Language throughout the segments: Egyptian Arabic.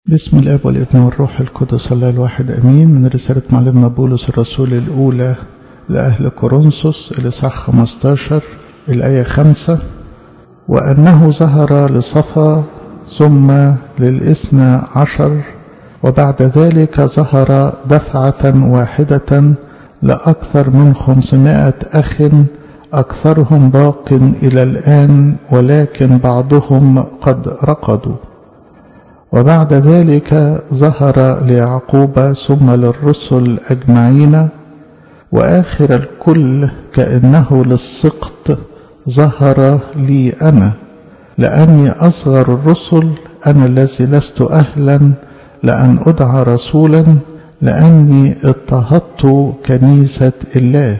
بسم الاب والابن والروح القدس الله الواحد امين من رساله معلمنا بولس الرسول الاولى لاهل كورنثوس الاصحاح 15 الايه 5 وانه ظهر لصفا ثم للاثنى عشر وبعد ذلك ظهر دفعه واحده لاكثر من خمسمائه اخ اكثرهم باق الى الان ولكن بعضهم قد رقدوا وبعد ذلك ظهر ليعقوب ثم للرسل أجمعين وآخر الكل كأنه للسقط ظهر لي أنا لأني أصغر الرسل أنا الذي لست أهلا لأن أدعى رسولا لأني اضطهدت كنيسة الله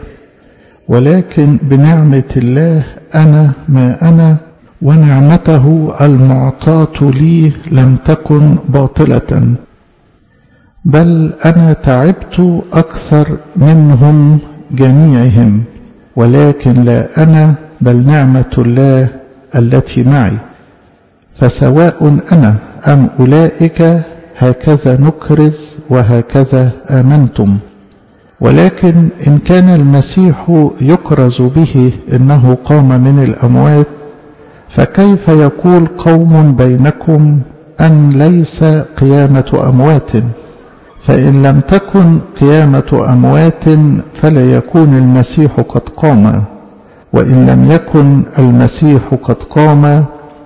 ولكن بنعمة الله أنا ما أنا ونعمته المعطاة لي لم تكن باطلة بل أنا تعبت أكثر منهم جميعهم ولكن لا أنا بل نعمة الله التي معي فسواء أنا أم أولئك هكذا نكرز وهكذا آمنتم ولكن إن كان المسيح يكرز به إنه قام من الأموات فكيف يقول قوم بينكم أن ليس قيامة أموات فإن لم تكن قيامة أموات فلا يكون المسيح قد قام وإن لم يكن المسيح قد قام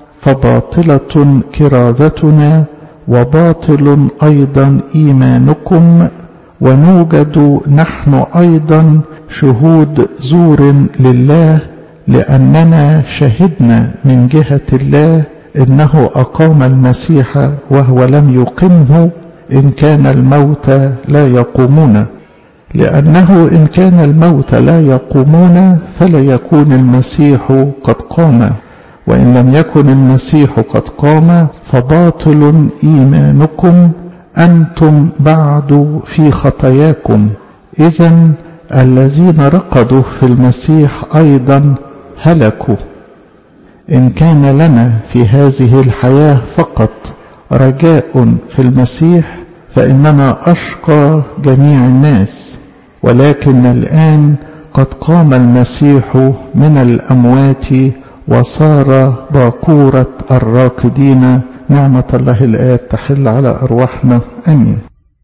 فباطلة كراذتنا وباطل أيضا إيمانكم ونوجد نحن أيضا شهود زور لله لأننا شهدنا من جهة الله إنه أقام المسيح وهو لم يقمه إن كان الموت لا يقومون لأنه إن كان الموت لا يقومون فلا يكون المسيح قد قام وإن لم يكن المسيح قد قام فباطل إيمانكم أنتم بعد في خطاياكم إذا الذين رقدوا في المسيح أيضا هلكوا إن كان لنا في هذه الحياة فقط رجاء في المسيح فإننا أشقى جميع الناس ولكن الآن قد قام المسيح من الأموات وصار باكورة الراكدين نعمة الله الآب تحل على أرواحنا آمين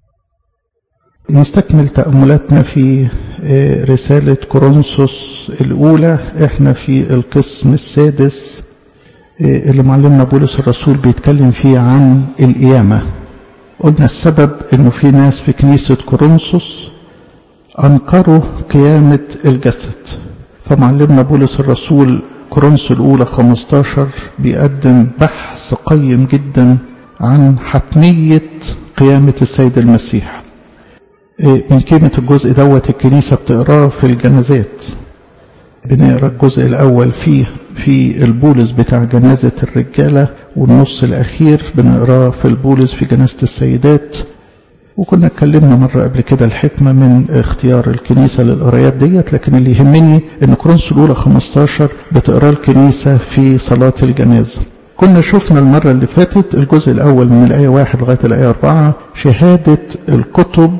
نستكمل تأملاتنا في رسالة كورنثوس الأولى احنا في القسم السادس اللي معلمنا بولس الرسول بيتكلم فيه عن القيامة قلنا السبب انه في ناس في كنيسة كورنثوس انكروا قيامة الجسد فمعلمنا بولس الرسول كورنثوس الأولى 15 بيقدم بحث قيم جدا عن حتمية قيامة السيد المسيح من قيمة الجزء دوت الكنيسة بتقراه في الجنازات بنقرا الجزء الأول فيه في البولس بتاع جنازة الرجالة والنص الأخير بنقراه في البولس في جنازة السيدات وكنا اتكلمنا مرة قبل كده الحكمة من اختيار الكنيسة للقرايات ديت لكن اللي يهمني ان كورنثوس الأولى 15 بتقرا الكنيسة في صلاة الجنازة كنا شفنا المرة اللي فاتت الجزء الأول من الآية واحد لغاية الآية أربعة شهادة الكتب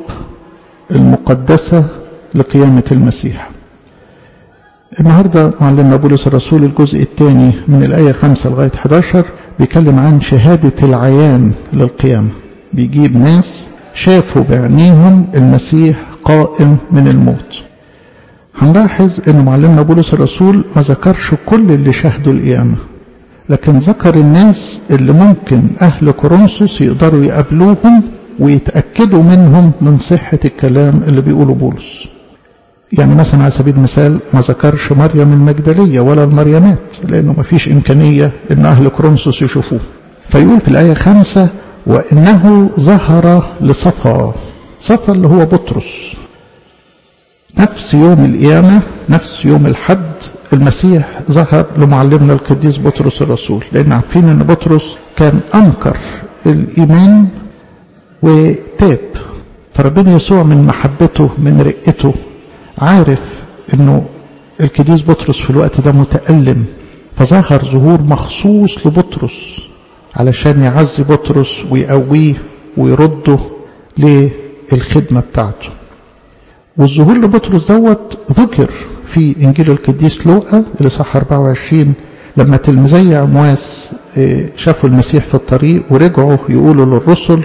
المقدسة لقيامة المسيح النهاردة معلمنا بولس الرسول الجزء الثاني من الآية 5 لغاية 11 بيتكلم عن شهادة العيان للقيامة بيجيب ناس شافوا بعينيهم المسيح قائم من الموت هنلاحظ ان معلمنا بولس الرسول ما ذكرش كل اللي شاهدوا القيامة لكن ذكر الناس اللي ممكن اهل كورنثوس يقدروا يقابلوهم ويتأكدوا منهم من صحة الكلام اللي بيقوله بولس يعني مثلا على سبيل المثال ما ذكرش مريم المجدلية ولا المريمات لأنه ما فيش إمكانية إن أهل كرونسوس يشوفوه فيقول في الآية خمسة وإنه ظهر لصفا صفا اللي هو بطرس نفس يوم القيامة نفس يوم الحد المسيح ظهر لمعلمنا القديس بطرس الرسول لأن عارفين أن بطرس كان أنكر الإيمان وتاب فربنا يسوع من محبته من رقته عارف انه القديس بطرس في الوقت ده متألم فظهر ظهور مخصوص لبطرس علشان يعزي بطرس ويقويه ويرده للخدمة بتاعته والظهور لبطرس دوت ذكر في إنجيل القديس لوقا اللي صح 24 لما تلميذي عمواس شافوا المسيح في الطريق ورجعوا يقولوا للرسل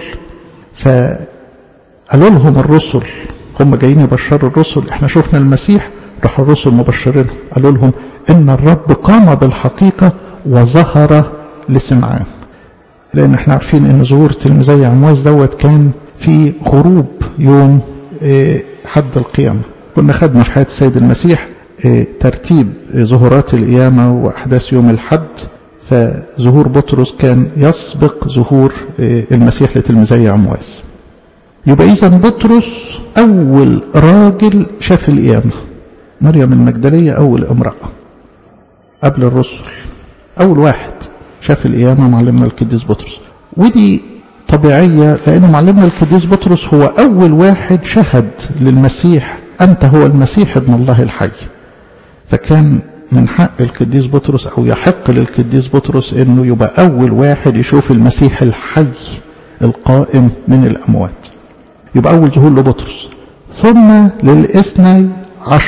فقالوا لهم الرسل هم جايين يبشروا الرسل احنا شفنا المسيح راحوا الرسل مبشرينهم قالوا لهم ان الرب قام بالحقيقة وظهر لسمعان لان احنا عارفين ان ظهور تلميذي عمواس دوت كان في غروب يوم حد القيامة كنا خدنا في حياة السيد المسيح ترتيب ظهورات القيامة وأحداث يوم الحد فظهور بطرس كان يسبق ظهور المسيح لتلميذي عمواس يبقى إذا بطرس أول راجل شاف القيامة مريم المجدلية أول امرأة قبل الرسل أول واحد شاف القيامة معلمنا القديس بطرس ودي طبيعية لأن معلمنا القديس بطرس هو أول واحد شهد للمسيح أنت هو المسيح ابن الله الحي فكان من حق القديس بطرس أو يحق للقديس بطرس أنه يبقى أول واحد يشوف المسيح الحي القائم من الأموات يبقى أول ظهور لبطرس ثم للإثني عشر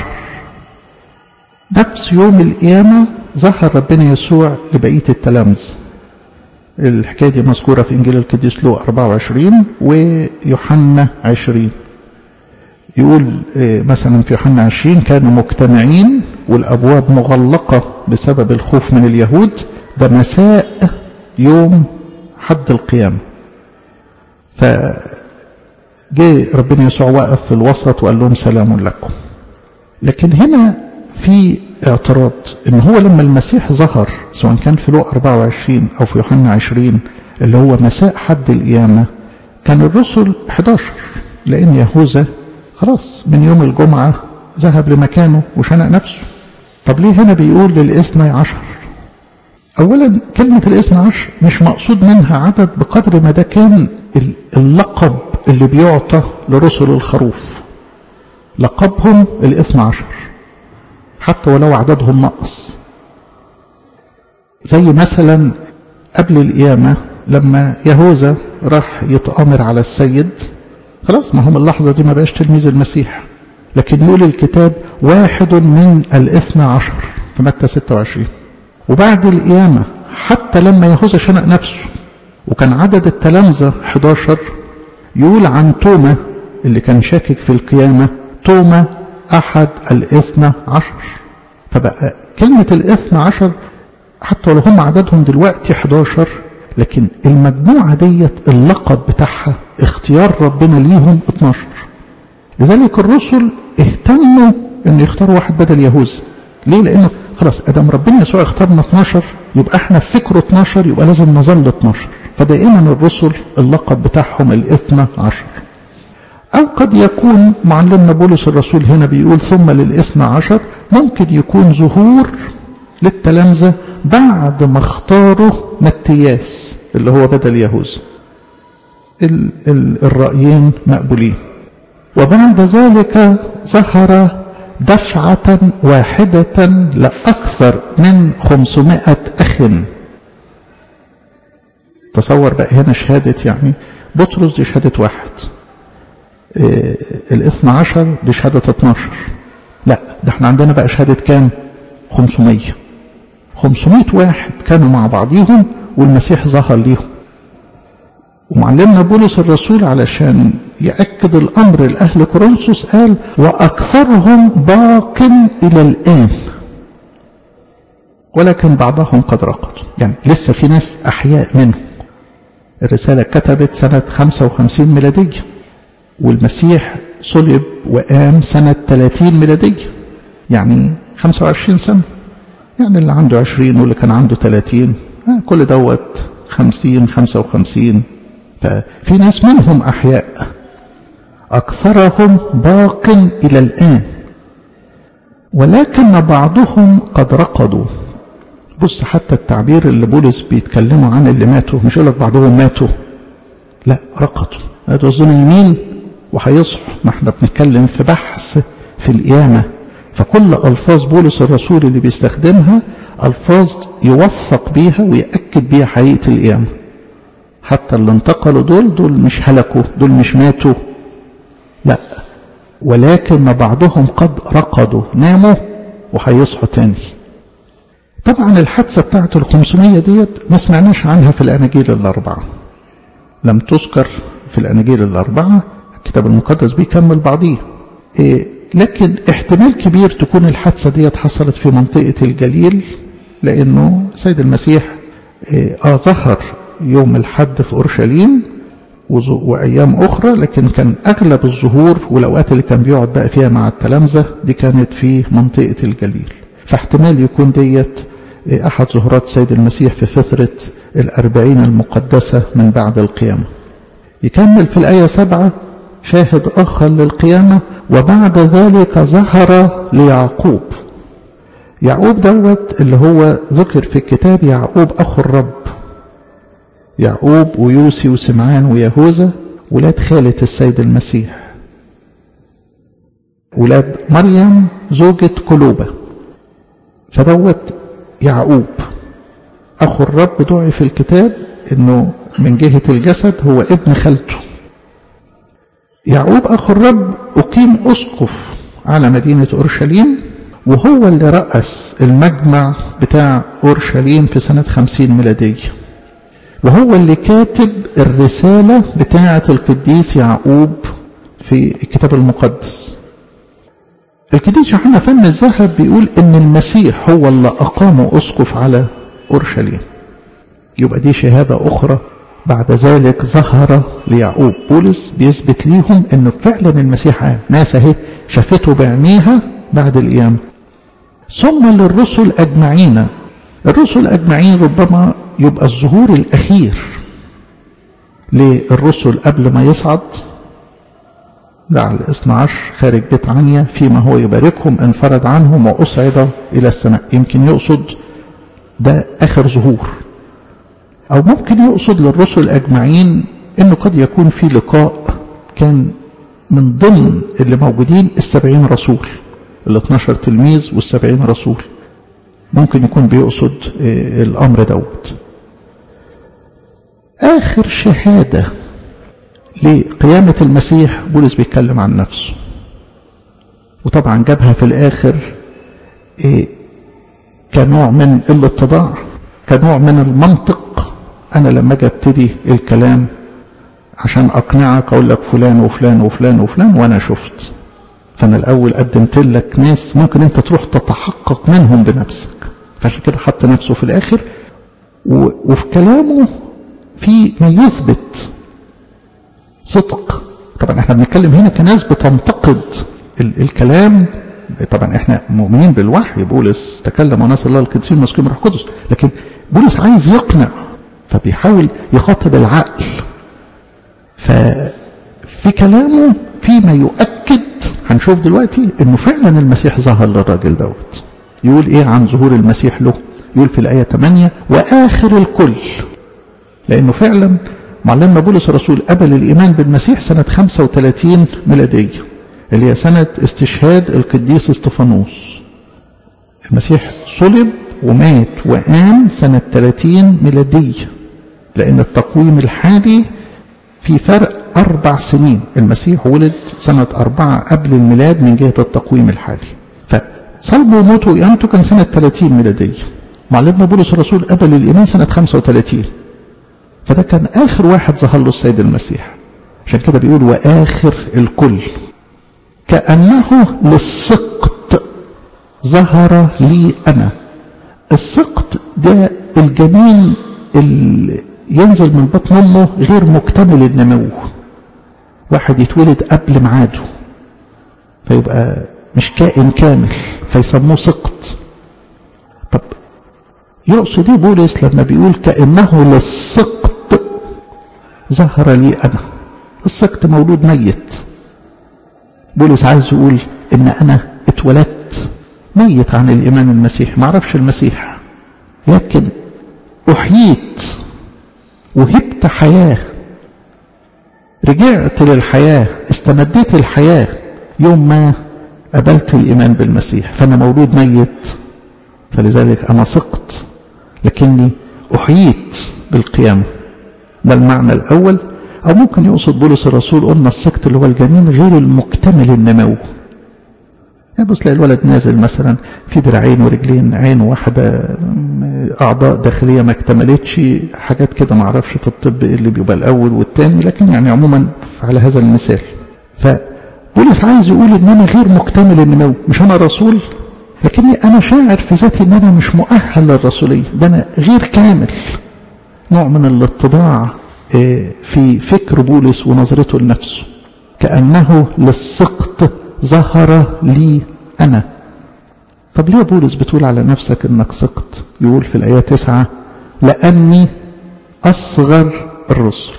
نفس يوم القيامة ظهر ربنا يسوع لبقية التلامذة الحكاية دي مذكورة في إنجيل القديس لو 24 ويوحنا 20 يقول مثلا في يوحنا 20 كانوا مجتمعين والأبواب مغلقة بسبب الخوف من اليهود ده مساء يوم حد القيامة فجاء ربنا يسوع وقف في الوسط وقال لهم سلام لكم لكن هنا في اعتراض ان هو لما المسيح ظهر سواء كان في لوقا 24 او في يوحنا 20 اللي هو مساء حد القيامة كان الرسل 11 لان يهوذا خلاص من يوم الجمعة ذهب لمكانه وشنق نفسه طب ليه هنا بيقول للاثني عشر اولا كلمة الاثنى عشر مش مقصود منها عدد بقدر ما ده كان اللقب اللي بيعطى لرسل الخروف لقبهم الاثنى عشر حتى ولو عددهم نقص زي مثلا قبل القيامة لما يهوذا راح يتآمر على السيد خلاص ما هم اللحظة دي ما بقاش تلميذ المسيح لكن يقول الكتاب واحد من الاثنى عشر في متى 26 وبعد القيامة حتى لما يهوذا شنق نفسه وكان عدد التلامذة 11 يقول عن توما اللي كان شاكك في القيامة توما أحد الاثنى عشر فبقى كلمة الاثنى عشر حتى لو هم عددهم دلوقتي 11 لكن المجموعة ديت اللقب بتاعها اختيار ربنا ليهم 12 لذلك الرسل اهتموا ان يختاروا واحد بدل يهوذا ليه لانه خلاص ادم ربنا يسوع اختارنا 12 يبقى احنا في فكره 12 يبقى لازم نظل 12 فدائما الرسل اللقب بتاعهم الاثنى عشر أو قد يكون معلمنا بولس الرسول هنا بيقول ثم للاثنى عشر ممكن يكون ظهور للتلامذة بعد ما اختاروا متياس اللي هو بدل يهوذا ال ال الرأيين مقبولين وبعد ذلك ظهر دفعة واحدة لأكثر من خمسمائة أخ تصور بقى هنا شهادة يعني بطرس دي شهادة واحد إيه الاثنى عشر دي شهادة 12 لا ده احنا عندنا بقى شهادة كام 500 500 واحد كانوا مع بعضيهم والمسيح ظهر ليهم ومعلمنا بولس الرسول علشان يأكد الأمر لأهل كورنثوس قال وأكثرهم باق إلى الآن ولكن بعضهم قد رقدوا يعني لسه في ناس أحياء منهم الرسالة كتبت سنة 55 ميلادية والمسيح صلب وقام سنة 30 ميلادية يعني 25 سنة يعني اللي عنده 20 واللي كان عنده 30 كل دوت 50 55 ففي ناس منهم أحياء أكثرهم باق إلى الآن ولكن بعضهم قد رقدوا بص حتى التعبير اللي بولس بيتكلموا عن اللي ماتوا مش يقول لك بعضهم ماتوا لا رقدوا هتوزنوا يمين وهيصحوا ما احنا بنتكلم في بحث في القيامة فكل ألفاظ بولس الرسول اللي بيستخدمها ألفاظ يوثق بيها ويأكد بيها حقيقة القيامة حتى اللي انتقلوا دول دول مش هلكوا دول مش ماتوا لا ولكن بعضهم قد رقدوا ناموا وهيصحوا تاني طبعا الحادثة بتاعت ال 500 ديت ما سمعناش عنها في الأناجيل الأربعة لم تذكر في الأناجيل الأربعة الكتاب المقدس بيكمل بعضيه إيه لكن احتمال كبير تكون الحادثة ديت حصلت في منطقة الجليل لأنه سيد المسيح إيه آه ظهر يوم الحد في أورشليم وأيام أخرى لكن كان أغلب الظهور والأوقات اللي كان بيقعد بقى فيها مع التلامذة دي كانت في منطقة الجليل فاحتمال يكون ديت أحد ظهورات سيد المسيح في فترة الأربعين المقدسة من بعد القيامة يكمل في الآية سبعة شاهد آخر للقيامة وبعد ذلك ظهر ليعقوب يعقوب دوت اللي هو ذكر في الكتاب يعقوب أخو الرب يعقوب ويوسي وسمعان ويهوذا ولاد خالة السيد المسيح ولاد مريم زوجة قلوبة فدوت يعقوب أخو الرب دعي في الكتاب أنه من جهة الجسد هو ابن خالته يعقوب أخو الرب أقيم أسقف على مدينة أورشليم وهو اللي رأس المجمع بتاع أورشليم في سنة خمسين ميلادية وهو اللي كاتب الرسالة بتاعة القديس يعقوب في الكتاب المقدس القديس يوحنا فن الذهب بيقول ان المسيح هو اللي اقام اسقف على اورشليم يبقى دي شهاده اخرى بعد ذلك ظهر ليعقوب بولس بيثبت ليهم انه فعلا المسيح قام ناس اهي شافته بعينيها بعد القيامه ثم للرسل اجمعين الرسل اجمعين ربما يبقى الظهور الاخير للرسل قبل ما يصعد دعا الاثنى عشر خارج بيت عنيا فيما هو يباركهم انفرد عنهم وأصعد إلى السماء يمكن يقصد ده آخر ظهور أو ممكن يقصد للرسل أجمعين أنه قد يكون في لقاء كان من ضمن اللي موجودين السبعين رسول ال 12 تلميذ والسبعين رسول ممكن يكون بيقصد الأمر دوت آخر شهادة لقيامة المسيح بولس بيتكلم عن نفسه وطبعا جابها في الآخر إيه كنوع من الاتضاع كنوع من المنطق أنا لما أجي أبتدي الكلام عشان أقنعك أقول لك فلان وفلان وفلان وفلان وأنا شفت فأنا الأول قدمت لك ناس ممكن أنت تروح تتحقق منهم بنفسك فعشان كده حط نفسه في الآخر وفي كلامه في ما يثبت صدق طبعا احنا بنتكلم هنا كناس بتنتقد ال الكلام طبعا احنا مؤمنين بالوحي بولس تكلم وناس الله القديسين مسكين روح قدس لكن بولس عايز يقنع فبيحاول يخاطب العقل ففي كلامه فيما يؤكد هنشوف دلوقتي انه فعلا المسيح ظهر للراجل دوت يقول ايه عن ظهور المسيح له يقول في الايه 8 واخر الكل لانه فعلا معلمنا بولس الرسول قبل الإيمان بالمسيح سنة 35 ميلادية اللي هي سنة استشهاد القديس استفانوس المسيح صلب ومات وقام سنة 30 ميلادية لأن التقويم الحالي في فرق أربع سنين المسيح ولد سنة أربعة قبل الميلاد من جهة التقويم الحالي فصلبه وموته وقيامته كان سنة 30 ميلادية معلمنا بولس الرسول قبل الإيمان سنة 35 فده كان آخر واحد ظهر له السيد المسيح عشان كده بيقول وآخر الكل كأنه للسقط ظهر لي أنا السقط ده الجنين اللي ينزل من بطن أمه غير مكتمل النمو واحد يتولد قبل ميعاده فيبقى مش كائن كامل فيسموه سقط طب يقصد ايه بولس لما بيقول كأنه للسقط ظهر لي أنا السقط مولود ميت بولس عايز يقول إن أنا اتولدت ميت عن الإيمان المسيح ما اعرفش المسيح لكن أحييت وهبت حياة رجعت للحياة استمديت الحياة يوم ما قبلت الإيمان بالمسيح فأنا مولود ميت فلذلك أنا سقط لكني أحييت بالقيامة ده المعنى الأول أو ممكن يقصد بولس الرسول قلنا السقط اللي هو الجنين غير المكتمل النمو يعني بص تلاقي الولد نازل مثلا في دراعين ورجلين عين واحدة أعضاء داخلية ما اكتملتش حاجات كده ما اعرفش في الطب إيه اللي بيبقى الأول والتاني لكن يعني عموما على هذا المثال فبولس عايز يقول إن أنا غير مكتمل النمو مش أنا رسول لكني أنا شاعر في ذاتي إن أنا مش مؤهل للرسولية ده أنا غير كامل نوع من الاتضاع في فكر بولس ونظرته لنفسه كأنه للسقط ظهر لي أنا طب ليه بولس بتقول على نفسك انك سقط يقول في الآية تسعة لأني أصغر الرسل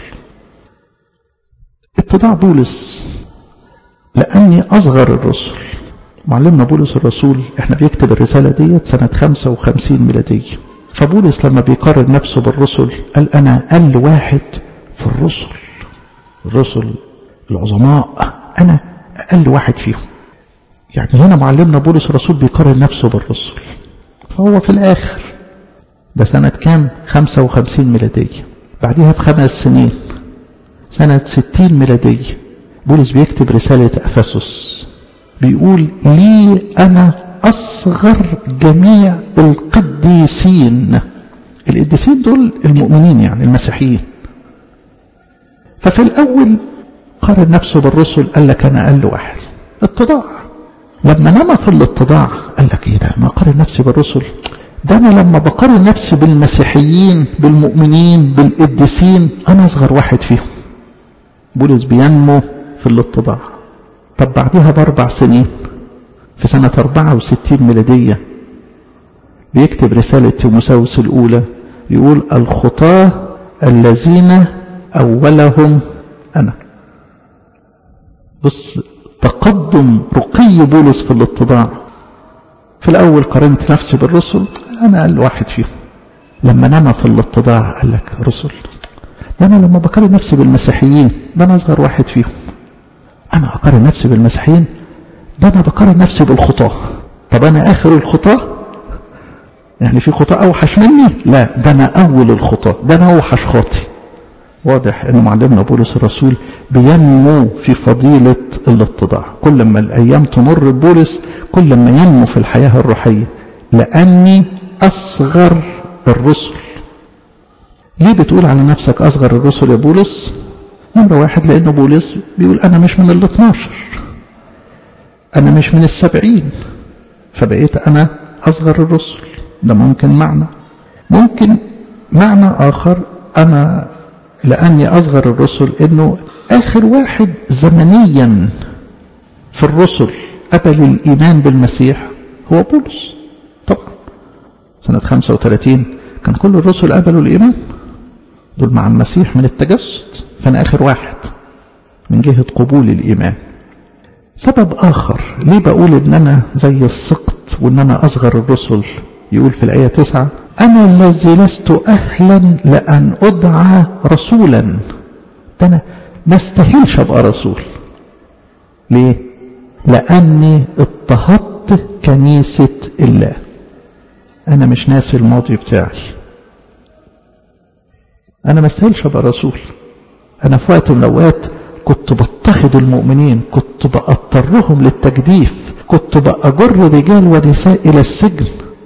اتضاع بولس لأني أصغر الرسل معلمنا بولس الرسول احنا بيكتب الرسالة ديت سنة 55 ميلادية فبولس لما بيقارن نفسه بالرسل قال أنا أقل واحد في الرسل الرسل العظماء أنا أقل واحد فيهم يعني هنا معلمنا بولس الرسول بيقارن نفسه بالرسل فهو في الآخر ده سنة كام 55 ميلادية بعدها بخمس سنين سنة 60 ميلادية بولس بيكتب رسالة أفسس بيقول لي أنا أصغر جميع القديسين القديسين دول المؤمنين يعني المسيحيين ففي الأول قارن نفسه بالرسل قال لك أنا أقل واحد اتضاع لما نما في الاتضاع قال لك ايه ده ما اقارن نفسي بالرسل ده انا لما بقارن نفسي بالمسيحيين بالمؤمنين بالقديسين انا اصغر واحد فيهم بولس بينمو في الاتضاع طب بعدها باربع سنين في سنة 64 ميلادية بيكتب رسالة تيموساوس الأولى يقول الخطاة الذين أولهم أنا بص تقدم رقي بولس في الاتضاع في الأول قارنت نفسي بالرسل أنا أقل واحد فيهم لما نما في الاتضاع قال لك رسل ده أنا لما بقارن نفسي بالمسيحيين ده أنا أصغر واحد فيهم أنا أقارن نفسي بالمسيحيين ده أنا بقارن نفسي بالخطاة طب أنا آخر الخطاة يعني في خطاة أوحش مني لا ده أنا أول الخطاة ده أنا أوحش خاطي واضح أن معلمنا بولس الرسول بينمو في فضيلة الاتضاع كل ما الأيام تمر ببولس كل ما ينمو في الحياة الروحية لأني أصغر الرسل ليه بتقول على نفسك أصغر الرسل يا بولس نمرة واحد لأنه بولس بيقول أنا مش من الاثناشر أنا مش من السبعين فبقيت أنا أصغر الرسل ده ممكن معنى ممكن معنى آخر أنا لأني أصغر الرسل إنه آخر واحد زمنيا في الرسل قبل الإيمان بالمسيح هو بولس طبعا سنة 35 كان كل الرسل قبلوا الإيمان دول مع المسيح من التجسد فأنا آخر واحد من جهة قبول الإيمان سبب آخر ليه بقول إن أنا زي السقط وإن أنا أصغر الرسل يقول في الآية 9 أنا الذي لست أهلا لأن أدعى رسولا ده أنا ما استاهلش أبقى رسول ليه؟ لأني اضطهدت كنيسة الله أنا مش ناسي الماضي بتاعي أنا ما استاهلش أبقى رسول أنا في وقت من الأوقات كنت بضطهد المؤمنين كنت بأضطرهم للتجديف كنت بأجر رجال ونساء إلى السجن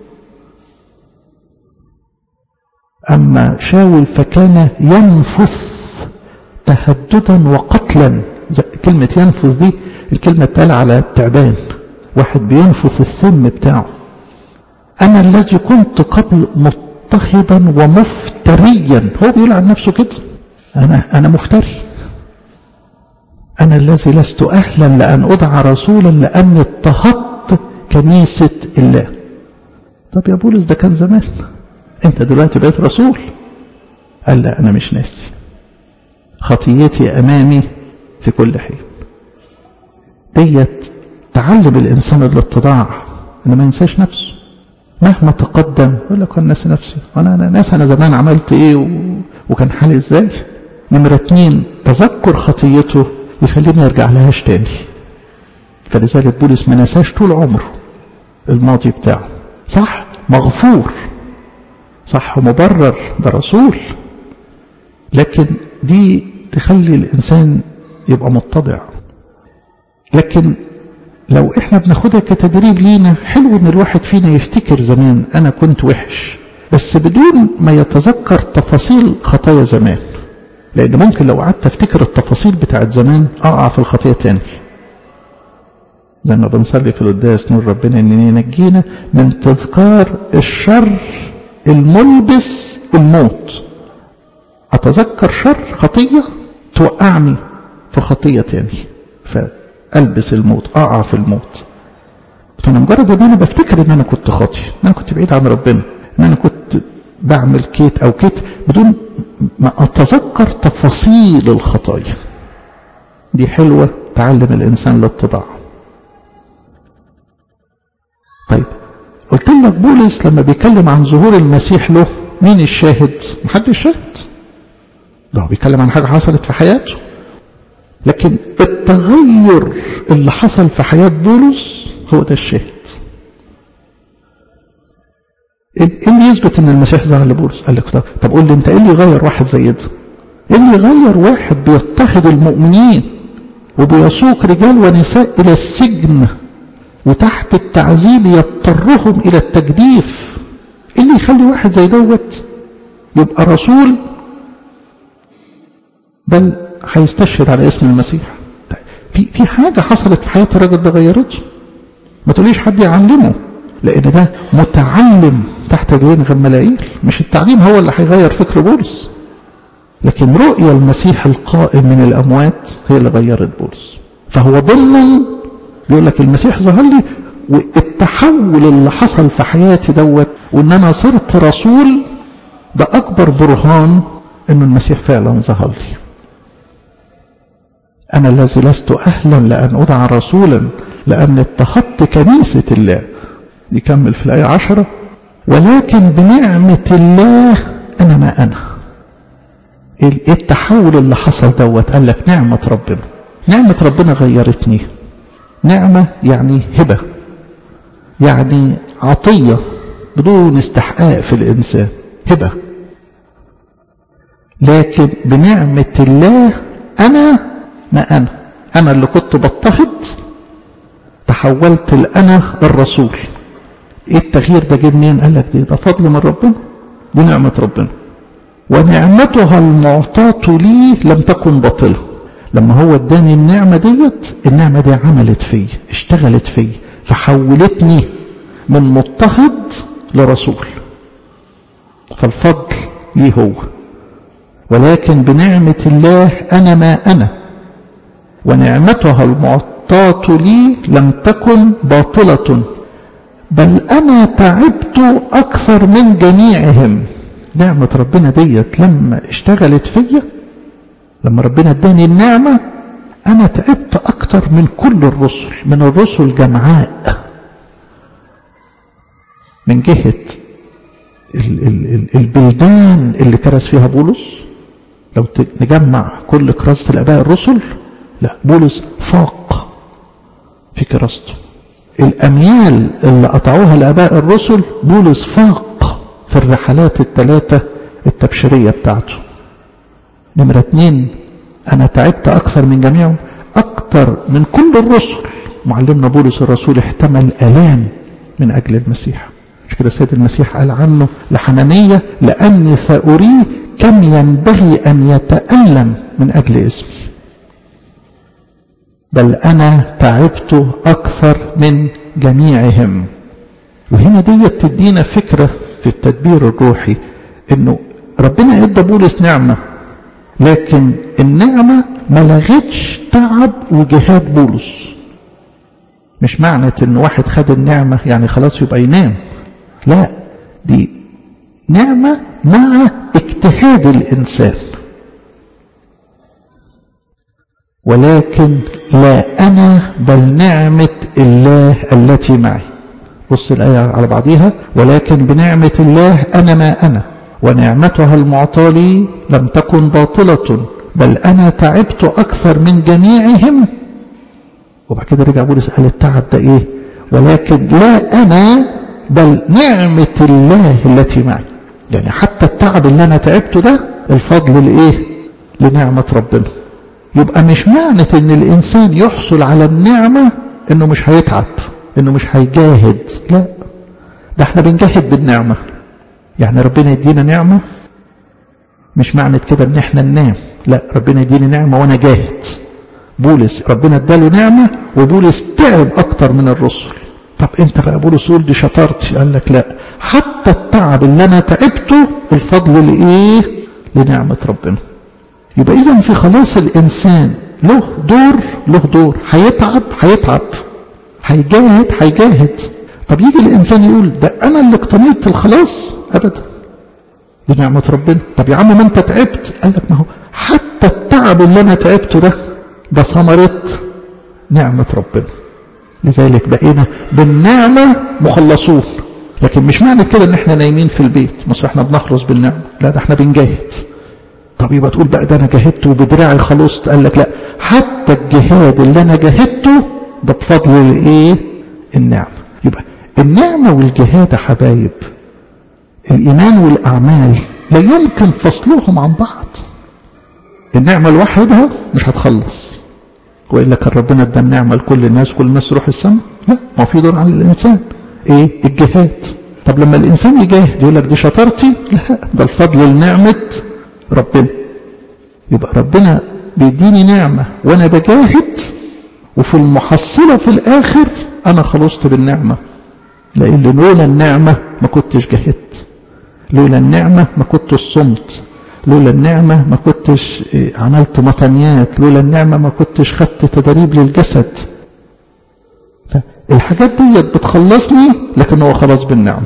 أما شاول فكان ينفث تهددا وقتلا كلمة ينفث دي الكلمة التالية على التعبان واحد بينفث الثم بتاعه أنا الذي كنت قبل مضطهدا ومفتريا هو بيقول عن نفسه كده أنا أنا مفتري أنا الذي لست أهلا لأن أدعى رسولا لأني اضطهدت كنيسة الله طب يا بولس ده كان زمان انت دلوقتي بقيت رسول قال لا انا مش ناسي خطيتي امامي في كل حين ديت تعلم الانسان الاتضاع انه ما ينساش نفسه مهما تقدم يقول لك انا ناسي نفسي وانا انا ناس انا زمان عملت ايه و... وكان حالي ازاي نمرة اتنين تذكر خطيته يخليني ارجع لهاش تاني فلذلك بولس ما نساش طول عمره الماضي بتاعه صح مغفور صح مبرر ده رسول لكن دي تخلي الإنسان يبقى متضع لكن لو احنا بناخدها كتدريب لينا حلو ان الواحد فينا يفتكر زمان انا كنت وحش بس بدون ما يتذكر تفاصيل خطايا زمان لان ممكن لو قعدت افتكر التفاصيل بتاعت زمان اقع في الخطيه تاني زي ما بنصلي في القداس نور ربنا ان ينجينا من تذكار الشر الملبس الموت اتذكر شر خطيه توقعني في خطيه تاني فالبس الموت اقع في الموت فانا مجرد ان انا بفتكر ان انا كنت خاطي ان انا كنت بعيد عن ربنا ان انا كنت بعمل كيت او كيت بدون ما اتذكر تفاصيل الخطايا دي حلوه تعلم الانسان الاتضاع طيب قلت لك بولس لما بيتكلم عن ظهور المسيح له مين الشاهد محدش شاهد ده هو بيتكلم عن حاجه حصلت في حياته لكن التغير اللي حصل في حياه بولس هو ده الشاهد ايه اللي يثبت ان المسيح ظهر لبولس قال لك طب, طب قول لي انت ايه اللي يغير واحد زي ده ايه اللي يغير واحد بيضطهد المؤمنين وبيسوق رجال ونساء الى السجن وتحت التعذيب يضطرهم الى التجديف ايه اللي يخلي واحد زي دوت يبقى رسول بل هيستشهد على اسم المسيح في في حاجه حصلت في حياه الراجل ده غيرته ما تقوليش حد يعلمه لان ده متعلم تحت رجلين غملائيل مش التعليم هو اللي هيغير فكر بولس لكن رؤيا المسيح القائم من الاموات هي اللي غيرت بولس فهو ضمن بيقول لك المسيح ظهر لي والتحول اللي حصل في حياتي دوت وان انا صرت رسول ده اكبر برهان ان المسيح فعلا ظهر لي انا الذي لست اهلا لان ادعى رسولا لان اضطهدت كنيسه الله يكمل في الايه عشرة ولكن بنعمه الله انا ما انا ايه التحول اللي حصل دوت قال لك نعمه ربنا نعمه ربنا غيرتني نعمه يعني هبه يعني عطيه بدون استحقاق في الانسان هبه لكن بنعمه الله انا ما انا انا اللي كنت بضطهد تحولت لأنا الرسول ايه التغيير ده جه منين قال لك ده فضل من ربنا دي نعمة ربنا ونعمتها المعطاة لي لم تكن باطلة لما هو اداني النعمة ديت النعمة دي عملت في اشتغلت في فحولتني من مضطهد لرسول فالفضل ليه هو ولكن بنعمة الله أنا ما أنا ونعمتها المعطاة لي لم تكن باطلة بل أنا تعبت أكثر من جميعهم نعمة ربنا ديت لما اشتغلت فيا لما ربنا اداني النعمة أنا تعبت أكثر من كل الرسل من الرسل جمعاء من جهة ال ال ال البلدان اللي كرس فيها بولس لو نجمع كل كراسة الآباء الرسل لا بولس فاق في كراسته الأميال اللي قطعوها الآباء الرسل بولس فاق في الرحلات الثلاثة التبشيرية بتاعته نمرة اتنين أنا تعبت أكثر من جميعهم أكثر من كل الرسل معلمنا بولس الرسول احتمل آلام من أجل المسيح مش كده السيد المسيح قال عنه لحنانية لأني سأريه كم ينبغي أن يتألم من أجل اسمي بل أنا تعبت أكثر من جميعهم وهنا دي تدينا فكرة في التدبير الروحي انه ربنا ادى بولس نعمة لكن النعمة ما لغتش تعب وجهاد بولس مش معنى ان واحد خد النعمة يعني خلاص يبقى ينام لا دي نعمة مع اجتهاد الإنسان ولكن لا أنا بل نعمة الله التي معي بص الآية على بعضيها ولكن بنعمة الله أنا ما أنا ونعمتها المعطى لي لم تكن باطلة بل أنا تعبت أكثر من جميعهم وبعد كده رجع بولس قال التعب ده إيه ولكن لا أنا بل نعمة الله التي معي يعني حتى التعب اللي أنا تعبته ده الفضل لايه لنعمة ربنا يبقى مش معنى ان الانسان يحصل على النعمة انه مش هيتعب انه مش هيجاهد لا ده احنا بنجاهد بالنعمة يعني ربنا يدينا نعمة مش معنى كده ان احنا ننام لا ربنا يديني نعمة وانا جاهد بولس ربنا اداله نعمة وبولس تعب اكتر من الرسل طب انت بقى بولس قول دي شطارتي قال لك لا حتى التعب اللي انا تعبته الفضل لايه لنعمة ربنا يبقى اذا في خلاص الانسان له دور له دور هيتعب هيتعب هيجاهد هيجاهد طب يجي الانسان يقول ده انا اللي اقتنيت الخلاص ابدا دي نعمة ربنا طب يا عم ما انت تعبت قال لك ما هو حتى التعب اللي انا تعبته ده ده ثمرة نعمة ربنا لذلك بقينا بالنعمة مخلصون لكن مش معنى كده ان احنا نايمين في البيت مش احنا بنخلص بالنعمة لا ده احنا بنجاهد طب يبقى تقول بقى ده انا جاهدت وبدراعي خلصت قال لك لا حتى الجهاد اللي انا جاهدته ده بفضل الايه النعمة يبقى النعمة والجهاد يا حبايب الإيمان والأعمال لا يمكن فصلهم عن بعض النعمة لوحدها مش هتخلص وإلا كان ربنا ادى النعمة لكل الناس كل الناس تروح السماء لا ما في دور على الإنسان إيه الجهاد طب لما الإنسان يجاهد يقول لك دي شطارتي لا ده الفضل لنعمة ربنا يبقى ربنا بيديني نعمة وأنا بجاهد وفي المحصلة في الآخر أنا خلصت بالنعمة لأن لولا النعمة ما كنتش جاهدت لولا النعمة ما كنتش صمت لولا النعمة ما كنتش عملت مطنيات لولا النعمة ما كنتش خدت تدريب للجسد فالحاجات دي بتخلصني لكن هو خلاص بالنعمة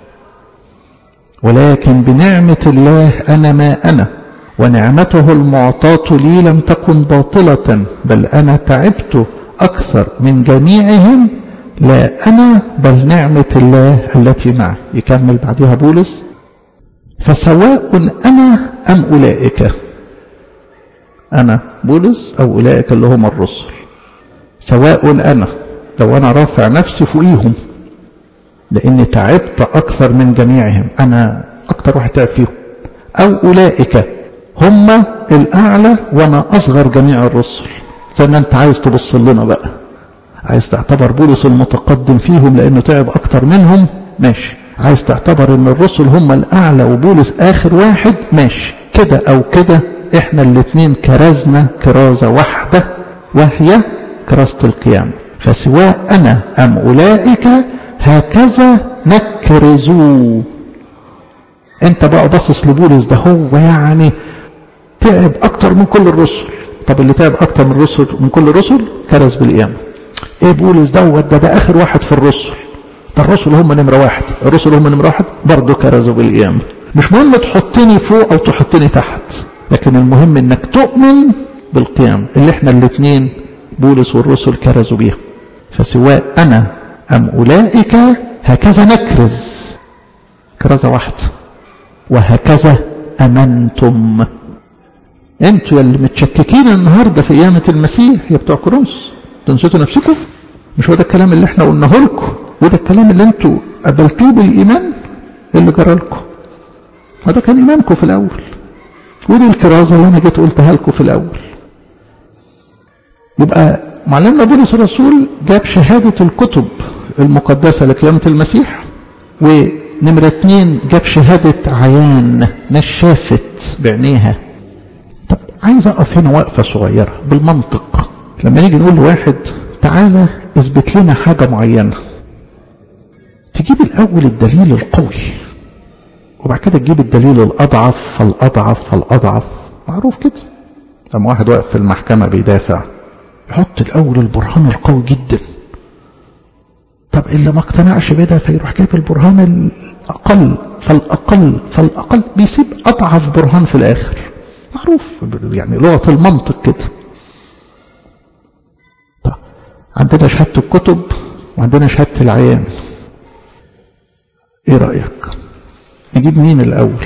ولكن بنعمة الله أنا ما أنا ونعمته المعطاة لي لم تكن باطلة بل أنا تعبت أكثر من جميعهم لا أنا بل نعمة الله التي معي يكمل بعدها بولس فسواء أنا أم أولئك أنا بولس أو أولئك اللي هم الرسل سواء أنا لو أنا رافع نفسي فوقيهم لأني تعبت أكثر من جميعهم أنا أكثر واحد تعب فيهم أو أولئك هم الأعلى وأنا أصغر جميع الرسل زي ما أنت عايز تبص لنا بقى عايز تعتبر بولس المتقدم فيهم لأنه تعب أكتر منهم ماشي عايز تعتبر ان الرسل هم الأعلى وبولس آخر واحد ماشي كده أو كده احنا الاتنين كرزنا كرازة واحدة وهي كرازة القيامة فسواء أنا أم أولئك هكذا نكرزوا انت بقى باصص لبولس ده هو يعني تعب أكتر من كل الرسل طب اللي تعب أكتر من الرسل من كل الرسل كرز بالقيامة ايه بولس دوت ده ده اخر واحد في الرسل ده الرسل هم نمرة واحد الرسل هم نمرة واحد برضه كرزوا بالقيامة مش مهم تحطني فوق او تحطني تحت لكن المهم انك تؤمن بالقيامة اللي احنا الاثنين بولس والرسل كرزوا بيها فسواء انا ام اولئك هكذا نكرز كرزة واحدة وهكذا امنتم انتوا اللي متشككين النهارده في قيامة المسيح يا بتوع كورنثوس تنسيتوا نفسكم مش هو ده الكلام اللي احنا قلناه لكم وده الكلام اللي انتوا قبلتوه بالايمان اللي جرى لكم وده كان ايمانكم في الاول ودي الكرازه اللي انا جيت قلتها لكم في الاول يبقى معلمنا بولس الرسول جاب شهاده الكتب المقدسه لقيامه المسيح ونمره اتنين جاب شهاده عيان ناس شافت بعينيها طب عايز اقف هنا وقفه صغيره بالمنطق لما نيجي نقول لواحد تعالى اثبت لنا حاجة معينة تجيب الأول الدليل القوي وبعد كده تجيب الدليل الأضعف فالأضعف فالأضعف معروف كده لما واحد واقف في المحكمة بيدافع يحط الأول البرهان القوي جدا طب اللي ما اقتنعش بده فيروح جايب البرهان الأقل فالأقل فالأقل بيسيب أضعف برهان في الآخر معروف يعني لغة المنطق كده عندنا شهادة الكتب وعندنا شهادة العيان ايه رأيك نجيب مين الأول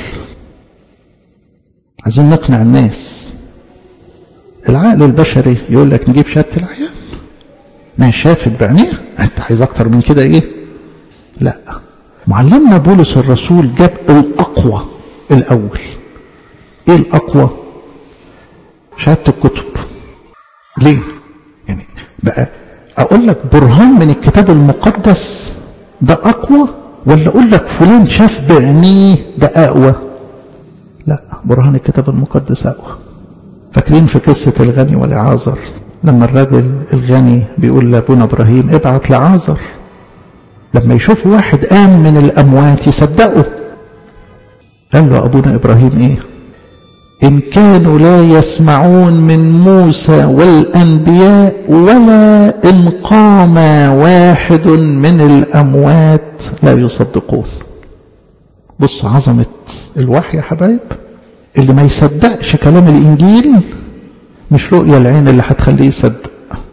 عايزين نقنع الناس العقل البشري يقول لك نجيب شهادة العيان ما شافت بعينيها انت عايز اكتر من كده ايه لا معلمنا بولس الرسول جاب الاقوى الاول ايه الاقوى شهاده الكتب ليه يعني بقى اقول لك برهان من الكتاب المقدس ده اقوى ولا اقول لك فلان شاف بعينيه ده اقوى لا برهان الكتاب المقدس اقوى فاكرين في قصه الغني والعازر لما الراجل الغني بيقول لابونا ابراهيم ابعت لعازر لما يشوف واحد قام من الاموات يصدقه قال له ابونا ابراهيم ايه إن كانوا لا يسمعون من موسى والأنبياء ولا إن قام واحد من الأموات لا يصدقون بص عظمة الوحي يا حبايب اللي ما يصدقش كلام الإنجيل مش رؤية العين اللي هتخليه يصدق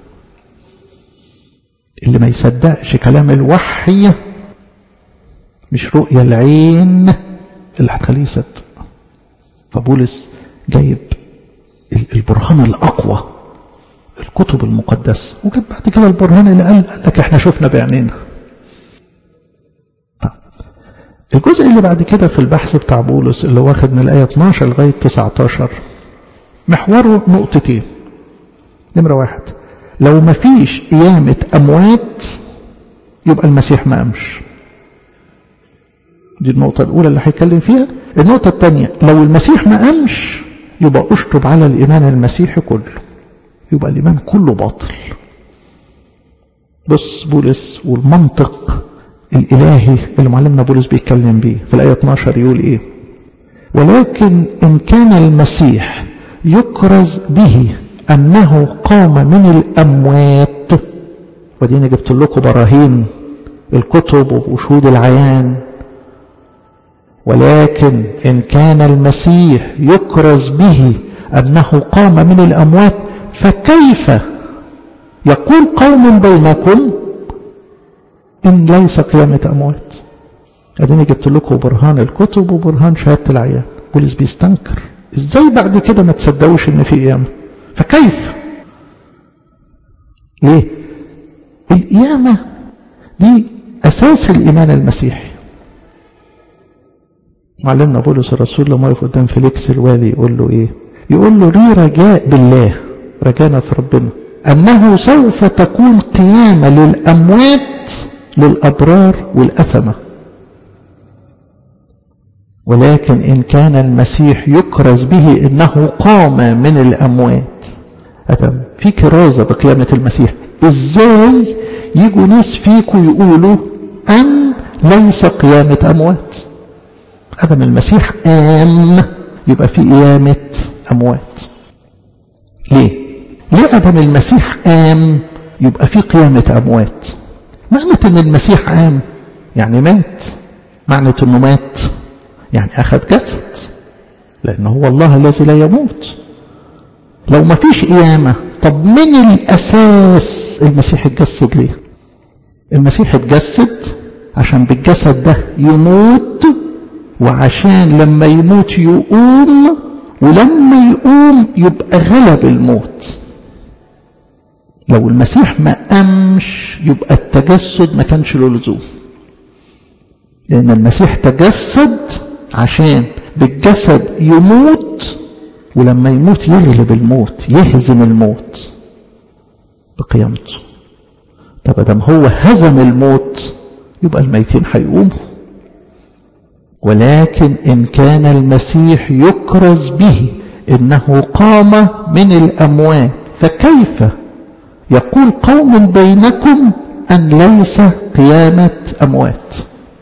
اللي ما يصدقش كلام الوحي مش رؤية العين اللي هتخليه يصدق فبولس جايب البرهان الأقوى الكتب المقدسة وجاب بعد كده البرهان اللي قال, قال لك احنا شفنا بعينينا الجزء اللي بعد كده في البحث بتاع بولس اللي واخد من الآية 12 لغاية 19 محوره نقطتين نمرة واحد لو ما فيش قيامة أموات يبقى المسيح ما قامش دي النقطة الأولى اللي هيتكلم فيها النقطة الثانية لو المسيح ما قامش يبقى أشطب على الإيمان المسيحي كله يبقى الإيمان كله باطل بص بولس والمنطق الإلهي اللي معلمنا بولس بيتكلم بيه في الآية 12 يقول إيه ولكن إن كان المسيح يكرز به أنه قام من الأموات ودينا جبت لكم براهين الكتب وشهود العيان ولكن إن كان المسيح يكرز به أنه قام من الأموات فكيف يقول قوم بينكم إن ليس قيامة أموات أديني جبت لكم برهان الكتب وبرهان شهادة العيان بولس بيستنكر إزاي بعد كده ما تصدقوش إن في قيامة فكيف ليه القيامة دي أساس الإيمان المسيحي معلمنا بولس الرسول لما يقف قدام فيليكس الوالي يقول له ايه يقول له ليه رجاء بالله رجانا في ربنا انه سوف تكون قيامة للاموات للابرار والاثمة ولكن ان كان المسيح يكرز به انه قام من الاموات ادم في كرازة بقيامة المسيح ازاي يجوا ناس فيكم يقولوا ان ليس قيامة اموات أدم المسيح قام يبقى في قيامة أموات ليه؟ ليه أدم المسيح قام يبقى في قيامة أموات معنى أن المسيح قام يعني مات معنى أنه مات يعني أخذ جسد لأنه هو الله الذي لا يموت لو ما فيش قيامة طب من الأساس المسيح اتجسد ليه المسيح اتجسد عشان بالجسد ده يموت وعشان لما يموت يقوم ولما يقوم يبقى غلب الموت لو المسيح ما قامش يبقى التجسد ما كانش له لزوم لأن المسيح تجسد عشان بالجسد يموت ولما يموت يغلب الموت يهزم الموت بقيامته طب ادم هو هزم الموت يبقى الميتين هيقوموا ولكن إن كان المسيح يكرز به إنه قام من الأموات فكيف يقول قوم بينكم أن ليس قيامة أموات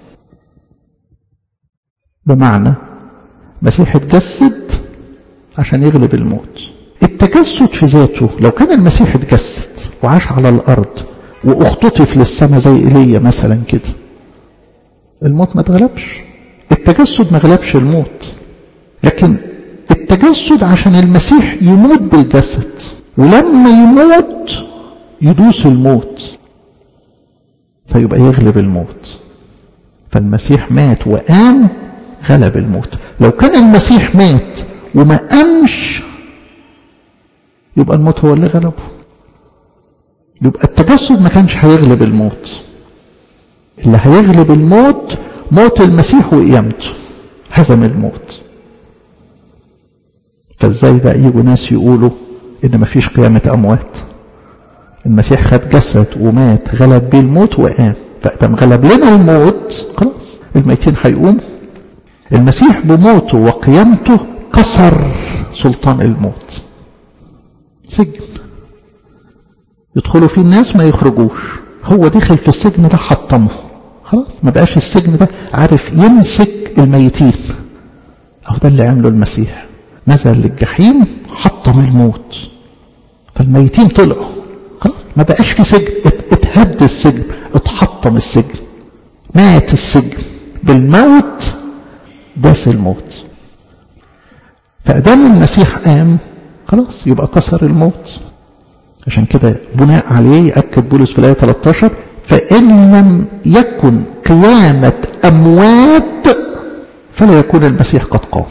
بمعنى مسيح اتجسد عشان يغلب الموت التجسد في ذاته لو كان المسيح اتجسد وعاش على الأرض واختطف للسماء زي إيليا مثلا كده الموت ما اتغلبش التجسد ما غلبش الموت لكن التجسد عشان المسيح يموت بالجسد ولما يموت يدوس الموت فيبقى يغلب الموت فالمسيح مات وقام غلب الموت لو كان المسيح مات وما قامش يبقى الموت هو اللي غلبه يبقى التجسد ما كانش هيغلب الموت اللي هيغلب الموت موت المسيح وقيامته هزم الموت فازاي بقى يجوا ناس يقولوا ان مفيش قيامة اموات المسيح خد جسد ومات غلب بيه الموت وقام فقدم غلب لنا الموت خلاص الميتين هيقوموا المسيح بموته وقيامته كسر سلطان الموت سجن يدخلوا فيه الناس ما يخرجوش هو دخل في السجن ده حطمه خلاص ما بقاش السجن ده عارف يمسك الميتين اهو ده اللي عمله المسيح نزل للجحيم حطم الموت فالميتين طلعوا خلاص ما بقاش في سجن اتهد السجن اتحطم السجن مات السجن بالموت داس الموت فأدام المسيح قام خلاص يبقى كسر الموت عشان كده بناء عليه يأكد بولس في الآية 13 فإن لم يكن قيامة أموات فلا يكون المسيح قد قام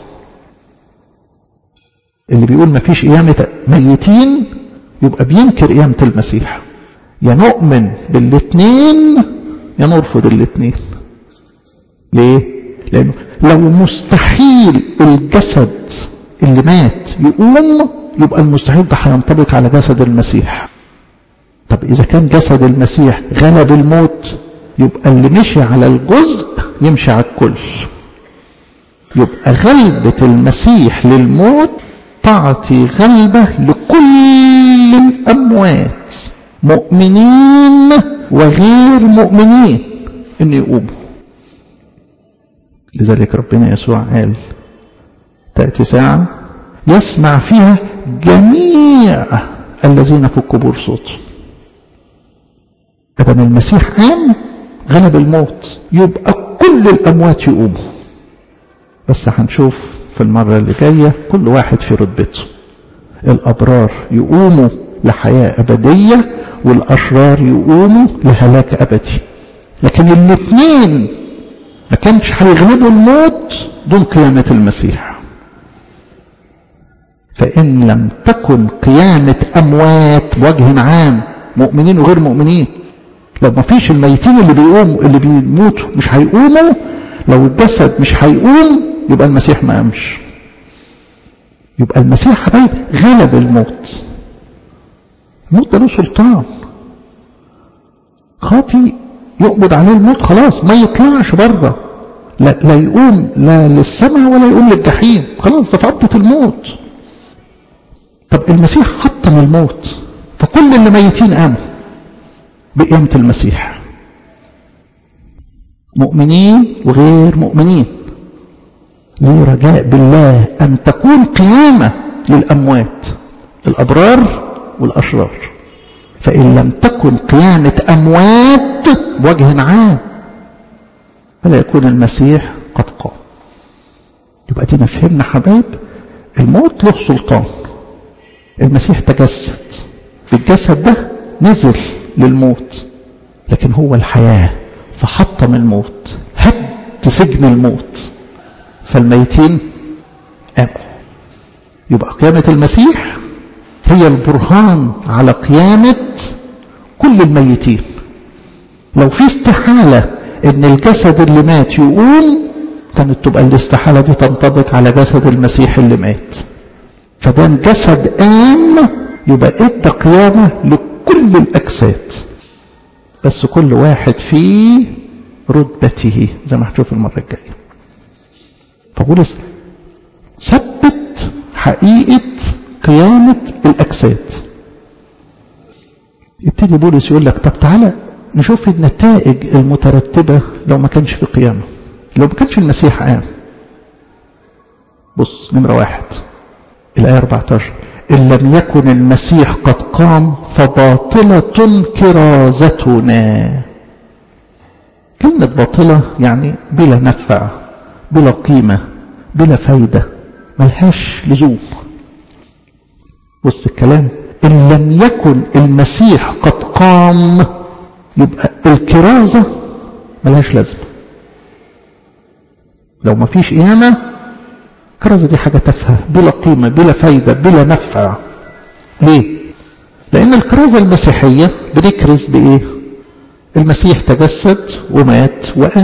اللي بيقول ما فيش قيامة ميتين يبقى بينكر قيامة المسيح يا نؤمن بالاثنين يا نرفض الاثنين ليه؟ لأنه لو مستحيل الجسد اللي مات يقوم يبقى المستحيل ده هينطبق على جسد المسيح طب إذا كان جسد المسيح غلب الموت يبقى اللي مشي على الجزء يمشي على الكل يبقى غلبة المسيح للموت تعطي غلبة لكل الأموات مؤمنين وغير مؤمنين إن يقوموا لذلك ربنا يسوع قال تأتي ساعة يسمع فيها جميع الذين في القبور صوته أدم المسيح قام غلب الموت يبقى كل الأموات يقوموا بس هنشوف في المرة اللي جاية كل واحد في رتبته الأبرار يقوموا لحياة أبدية والأشرار يقوموا لهلاك أبدي لكن الاثنين ما كانش هيغلبوا الموت دون قيامة المسيح فإن لم تكن قيامة أموات بوجه عام مؤمنين وغير مؤمنين لو ما فيش الميتين اللي بيقوموا اللي بيموتوا مش هيقوموا لو الجسد مش هيقوم يبقى المسيح ما قامش يبقى المسيح حبايب غلب الموت الموت ده له سلطان خاطي يقبض عليه الموت خلاص ما يطلعش بره لا, لا يقوم لا للسماء ولا يقوم للجحيم خلاص ده في قبضة الموت طب المسيح حطم الموت فكل اللي ميتين قاموا بقيامة المسيح مؤمنين وغير مؤمنين ليه رجاء بالله أن تكون قيامة للأموات الأبرار والأشرار فإن لم تكن قيامة أموات بوجه عام فلا يكون المسيح قد قام يبقى دينا فهمنا حبايب الموت له سلطان المسيح تجسد بالجسد ده نزل للموت لكن هو الحياة فحطم الموت هد سجن الموت فالميتين قاموا يبقى قيامة المسيح هي البرهان على قيامة كل الميتين لو في استحالة ان الجسد اللي مات يقوم كانت تبقى الاستحالة دي تنطبق على جسد المسيح اللي مات فدام جسد قام يبقى ادى قيامة لكل الأجساد بس كل واحد في رتبته زي ما هنشوف المرة الجاية فبولس ثبت حقيقة قيامة الأجساد يبتدي بولس يقول لك طب تعالى نشوف النتائج المترتبة لو ما كانش في قيامة لو ما كانش المسيح قام بص نمرة واحد الآية 14 إن لم يكن المسيح قد قام فباطلة كرازتنا كلمة باطلة يعني بلا نفع بلا قيمة بلا فايدة ملهاش لزوم بص الكلام إن لم يكن المسيح قد قام يبقى الكرازة ملهاش لازمة لو ما فيش قيامة الكرازة دي حاجة تافهة بلا قيمة بلا فايدة بلا نفع ليه؟ لأن الكرازة المسيحية بنكرز بإيه؟ المسيح تجسد ومات وقام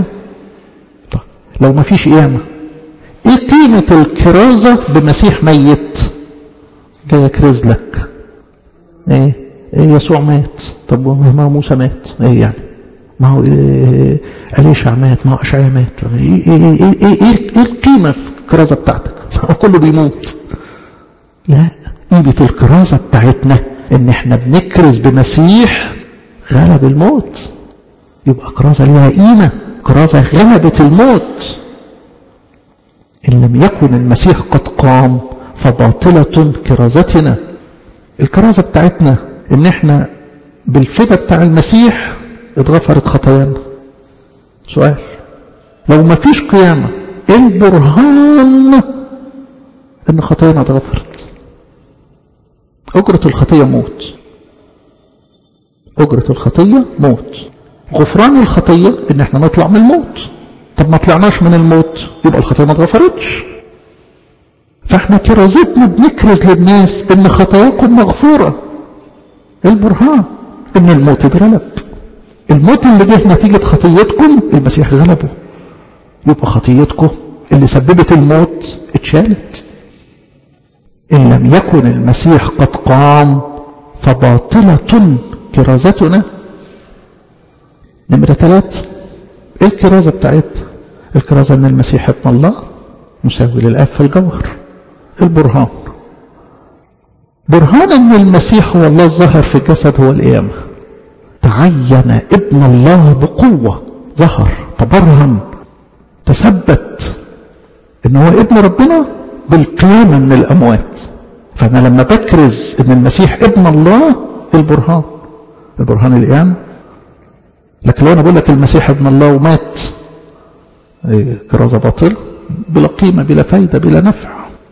طيب لو ما فيش قيامة إيه قيمة الكرازة بمسيح ميت؟ جاي يكرز لك ايه ايه يسوع مات طب ما هو موسى مات ايه يعني ما هو إيه أليشع مات ما هو أشعيا مات ايه ايه ايه ايه, إيه, إيه القيمة في الكرازة بتاعتك هو كله بيموت لا قيمة الكرازة بتاعتنا ان احنا بنكرز بمسيح غلب الموت يبقى كرازة ليها قيمة كرازة غلبت الموت إن لم يكن المسيح قد قام فباطلة كرازتنا الكرازة بتاعتنا ان احنا بالفدا بتاع المسيح اتغفرت خطايانا سؤال لو ما فيش قيامة ايه البرهان ان خطايانا اتغفرت اجرة الخطية موت اجرة الخطية موت غفران الخطية ان احنا نطلع من الموت طب ما طلعناش من الموت يبقى الخطية ما اتغفرتش فاحنا كرازتنا بنكرز للناس ان خطاياكم مغفورة البرهان ان الموت اتغلب الموت اللي جه نتيجة خطيتكم المسيح غلبه يبقى خطيتكم اللي سببت الموت اتشالت إن لم يكن المسيح قد قام فباطلة كرازتنا نمرة ثلاث ايه الكرازة بتاعتنا الكرازة ان المسيح ابن الله مساوي للآب في الجوهر البرهان برهان ان المسيح هو الله الظاهر في الجسد هو القيامة تعين ابن الله بقوة ظهر تبرهن تثبت ان هو ابن ربنا بالقيامة من الأموات فأنا لما بكرز ان المسيح ابن الله البرهان البرهان القيامة لكن لو أنا بقول لك المسيح ابن الله ومات كرازة باطل بلا قيمة بلا فايدة بلا نفع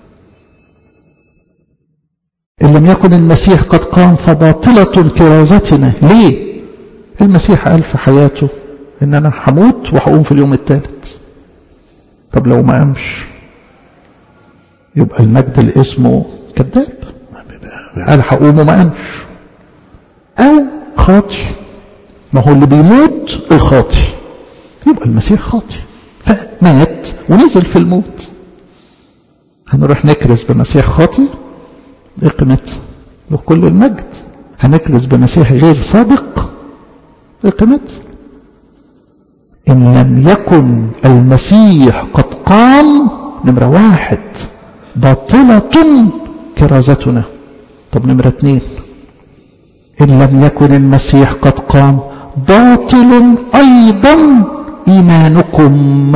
إن لم يكن المسيح قد قام فباطلة كرازتنا ليه المسيح قال في حياته ان انا هموت وهقوم في اليوم الثالث طب لو ما قامش يبقى المجد اللي اسمه كذاب قال هقوم وما قامش او خاطي ما هو اللي بيموت الخاطي يبقى المسيح خاطي فمات ونزل في الموت هنروح نكرز بمسيح خاطي ايه قيمتها له كل المجد هنكرز بمسيح غير صادق ايه قيمتها ان لم يكن المسيح قد قام نمرة واحد باطلة كرازتنا طب نمرة اثنين ان لم يكن المسيح قد قام باطل ايضا ايمانكم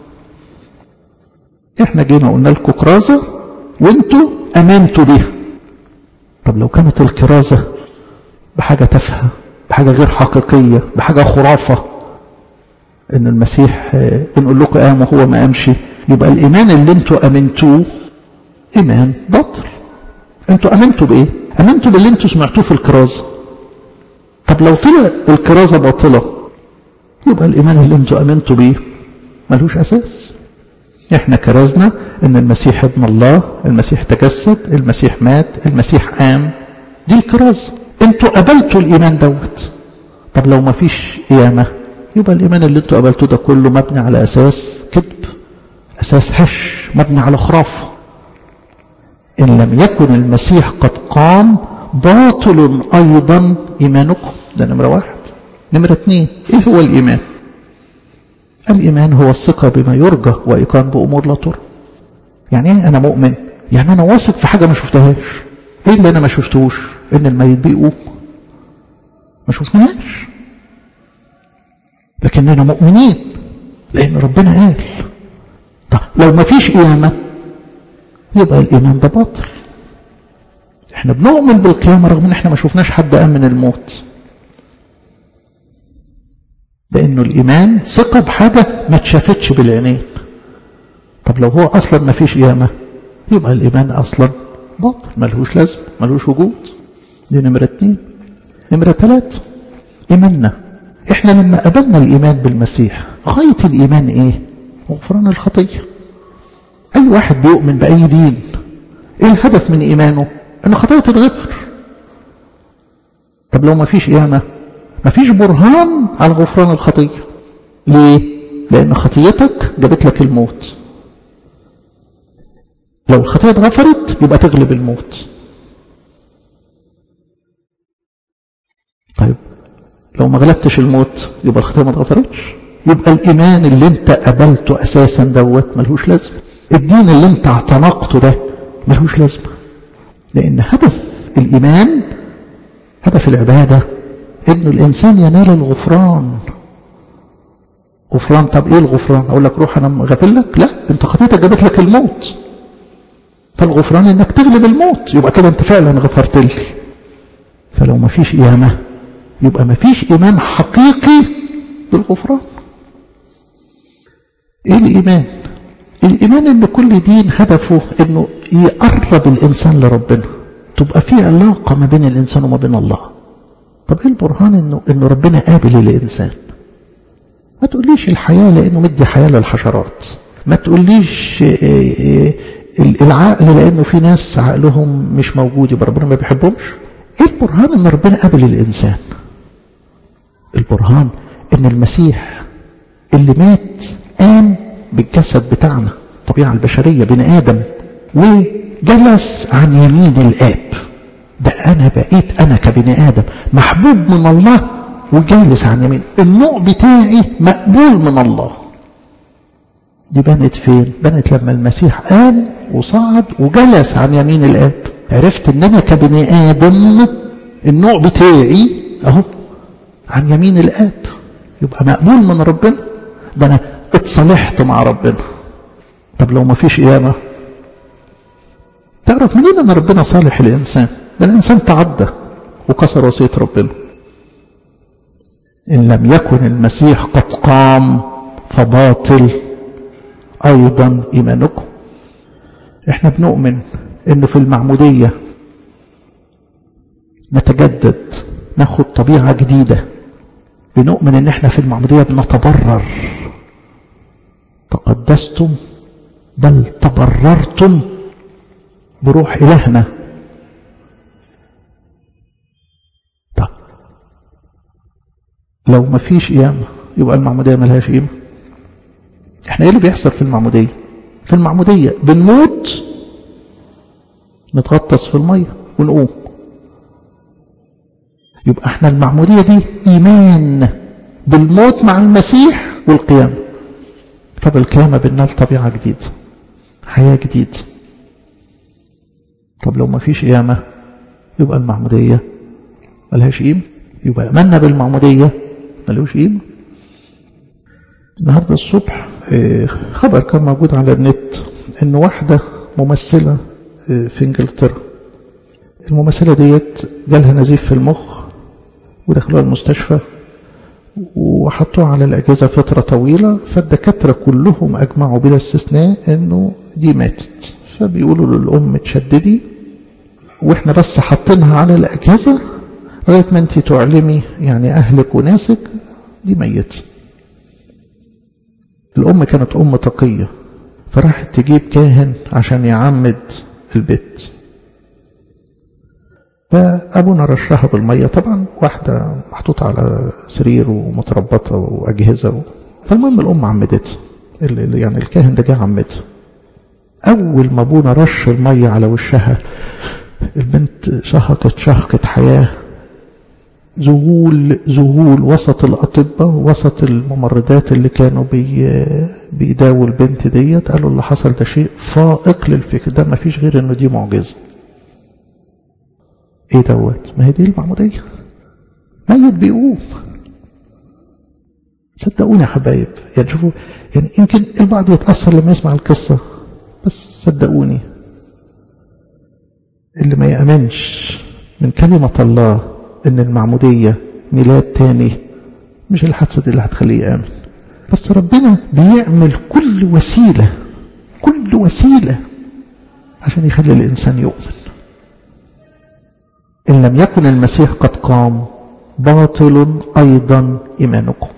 احنا جينا قلنا لكم كرازة وانتوا امنتوا بيها طب لو كانت الكرازة بحاجة تافهة بحاجة غير حقيقية بحاجة خرافة ان المسيح بنقول لكم قام وهو ما قامش يبقى الايمان اللي انتوا امنتوه ايمان باطل انتوا امنتوا بايه امنتوا باللي انتوا سمعتوه في الكرازة طب لو طلع الكرازة باطلة يبقى الايمان اللي انتوا امنتوا بيه ملوش اساس احنا كرزنا ان المسيح ابن الله المسيح تجسد المسيح مات المسيح قام دي الكرازة انتوا قبلتوا الايمان دوت طب لو ما فيش قيامة يبقى الايمان اللي انتوا قبلتوه ده كله مبني على اساس كذب اساس هش مبني على خرافة ان لم يكن المسيح قد قام باطل ايضا ايمانكم ده نمرة واحد نمرة اثنين ايه هو الايمان الإيمان هو الثقة بما يرجى وإيقان بأمور لا ترى يعني ايه أنا مؤمن يعني أنا واثق في حاجة ما شفتهاش إيه اللي أنا ما شفتهوش إن الميت بيقوم ما شفناهاش لكننا مؤمنين لأن ربنا قال طب لو ما فيش قيامة يبقى الإيمان ده باطل احنا بنؤمن بالقيامة رغم ان احنا ما شفناش حد قام من الموت لأنه الإيمان ثقة بحاجة ما اتشافتش بالعينين طب لو هو أصلا ما فيش قيامة يبقى الإيمان أصلا باطل ملهوش لازم ملهوش وجود دي نمرة اتنين نمرة تلاتة إيماننا إحنا لما قبلنا الإيمان بالمسيح غاية الإيمان إيه غفران الخطية أي واحد بيؤمن بأي دين إيه الهدف من إيمانه أن خطية تتغفر طب لو ما فيش قيامة ما فيش برهان على غفران الخطية ليه لأن خطيتك جابت لك الموت لو الخطية اتغفرت يبقى تغلب الموت طيب لو ما غلبتش الموت يبقى الخطيه ما اتغفرتش يبقى الايمان اللي انت قبلته اساسا دوت ملهوش لازمه الدين اللي انت اعتنقته ده ملهوش لازمه لان هدف الايمان هدف العباده انه الانسان ينال الغفران غفران طب ايه الغفران اقول لك روح انا غافل لك لا انت خطيتك جابت لك الموت فالغفران انك تغلب الموت يبقى كده انت فعلا غفرت لي فلو ما فيش قيامه يبقى ما فيش ايمان حقيقي بالغفران ايه الايمان الايمان ان كل دين هدفه انه يقرب الانسان لربنا تبقى في علاقه ما بين الانسان وما بين الله طب ايه البرهان انه انه ربنا قابل الانسان ما تقوليش الحياه لانه مدي حياه للحشرات ما تقوليش العقل لانه في ناس عقلهم مش موجود يبقى ربنا ما بيحبهمش ايه البرهان ان ربنا قابل الانسان البرهان ان المسيح اللي مات قام بالجسد بتاعنا الطبيعه البشريه بني ادم وجلس عن يمين الاب ده انا بقيت انا كبني ادم محبوب من الله وجالس عن يمين النوع بتاعي مقبول من الله دي بنت فين بنت لما المسيح قام وصعد وجلس عن يمين الاب عرفت ان انا كبني ادم النوع بتاعي اهو عن يمين الاب يبقى مقبول من ربنا ده انا اتصالحت مع ربنا طب لو ما فيش قيامه تعرف منين ان ربنا صالح الانسان ده الانسان تعدى وكسر وصيه ربنا ان لم يكن المسيح قد قام فباطل ايضا ايمانكم احنا بنؤمن انه في المعموديه نتجدد ناخد طبيعه جديده بنؤمن ان احنا في المعموديه بنتبرر تقدستم بل تبررتم بروح إلهنا طب لو ما فيش قيامة يبقى المعمودية ملهاش قيمة احنا ايه اللي بيحصل في المعمودية في المعمودية بنموت نتغطس في المية ونقوم يبقى احنا المعمودية دي إيمان بالموت مع المسيح والقيامة طب القيامة بننال طبيعة جديدة حياة جديدة طب لو ما فيش قيامة يبقى المعمودية ملهاش قيمة يبقى أمنا بالمعمودية ملوش قيمة النهاردة الصبح خبر كان موجود على النت ان واحدة ممثلة في انجلترا الممثلة ديت جالها نزيف في المخ ودخلوها المستشفى وحطوها على الأجهزة فترة طويلة فالدكاترة كلهم أجمعوا بلا استثناء أنه دي ماتت فبيقولوا للأم تشددي وإحنا بس حاطينها على الأجهزة لغاية ما أنت تعلمي يعني أهلك وناسك دي ميتة الأم كانت أم تقية فراحت تجيب كاهن عشان يعمد البيت فأبونا رشها بالمية طبعا واحدة محطوطة على سرير ومتربطة وأجهزة و... فالمهم الأم عمدتها يعني الكاهن ده جه عمدها أول ما أبونا رش المية على وشها البنت شهقت شهقة حياة ذهول ذهول وسط الأطباء وسط الممرضات اللي كانوا بي بيداووا البنت ديت قالوا اللي حصل ده شيء فائق للفكر ده ما فيش غير انه دي معجزه ايه دوت ما هي دي المعمودية ميت بيقوم صدقوني يا حبايب يعني شوفوا يعني يمكن البعض يتأثر لما يسمع القصة بس صدقوني اللي ما يأمنش من كلمة الله ان المعمودية ميلاد تاني مش الحادثة دي اللي هتخليه يأمن بس ربنا بيعمل كل وسيلة كل وسيلة عشان يخلي الإنسان يؤمن إن لم يكن المسيح قد قام باطل أيضا إيمانكم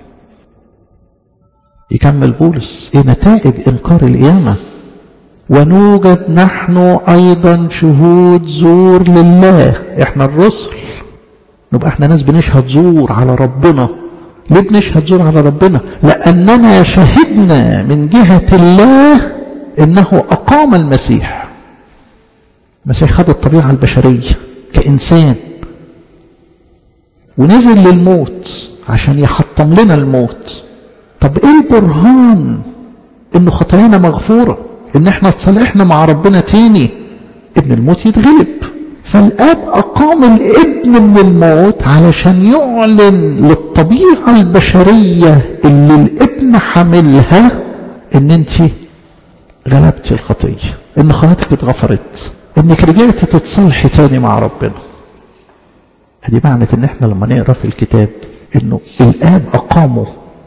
يكمل بولس إيه نتائج إنكار القيامة ونوجد نحن أيضا شهود زور لله إحنا الرسل نبقى إحنا ناس بنشهد زور على ربنا ليه بنشهد زور على ربنا لأننا شهدنا من جهة الله إنه أقام المسيح المسيح خد الطبيعة البشرية كإنسان ونزل للموت عشان يحطم لنا الموت طب ايه البرهان ان خطايانا مغفورة ان احنا اتصالحنا مع ربنا تاني ابن الموت يتغلب فالاب اقام الابن من الموت علشان يعلن للطبيعة البشرية اللي الابن حاملها ان انت غلبتي الخطية ان خطيتك اتغفرت انك رجعتي تتصالحي تاني مع ربنا ادي معنى ان احنا لما نقرا في الكتاب انه الاب اقامه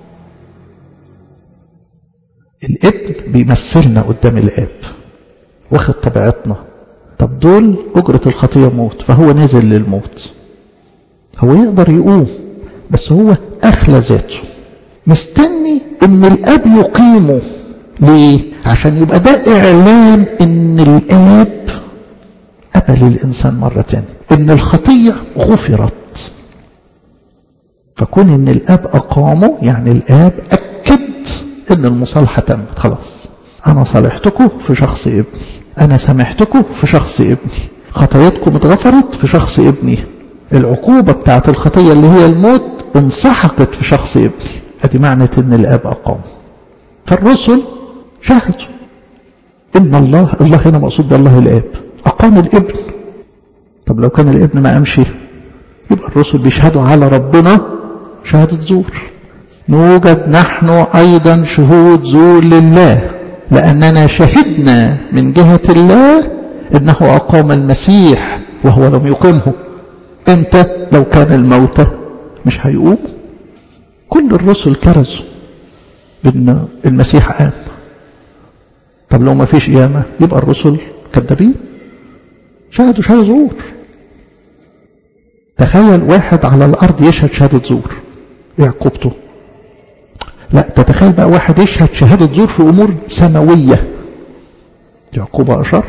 الابن بيمثلنا قدام الاب واخد طبيعتنا طب دول اجرة الخطية موت فهو نزل للموت هو يقدر يقوم بس هو اخلى ذاته مستني ان الاب يقيمه ليه عشان يبقى ده اعلان ان الاب قبل الانسان مرة تانية ان الخطية غفرت فكون ان الاب اقامه يعني الاب اكد ان المصالحة تمت خلاص انا صالحتكم في شخص ابني انا سامحتكم في شخص ابني خطاياتكم اتغفرت في شخص ابني العقوبة بتاعت الخطية اللي هي الموت انسحقت في شخص ابني ادي معنى ان الاب اقام فالرسل شهدوا ان الله الله هنا مقصود بالله الاب اقام الابن طب لو كان الابن ما امشي يبقى الرسل بيشهدوا على ربنا شهادة زور نوجد نحن ايضا شهود زور لله لاننا شهدنا من جهة الله انه اقام المسيح وهو لم يقيمه امتى لو كان الموتى مش هيقوم كل الرسل كرزوا بان المسيح قام طب لو ما فيش قيامه يبقى الرسل كذابين شهدوا شهاده زور تخيل واحد على الارض يشهد شهاده زور ايه عقوبته لا تتخيل بقى واحد يشهد شهاده زور في امور سماويه دي عقوبه اشر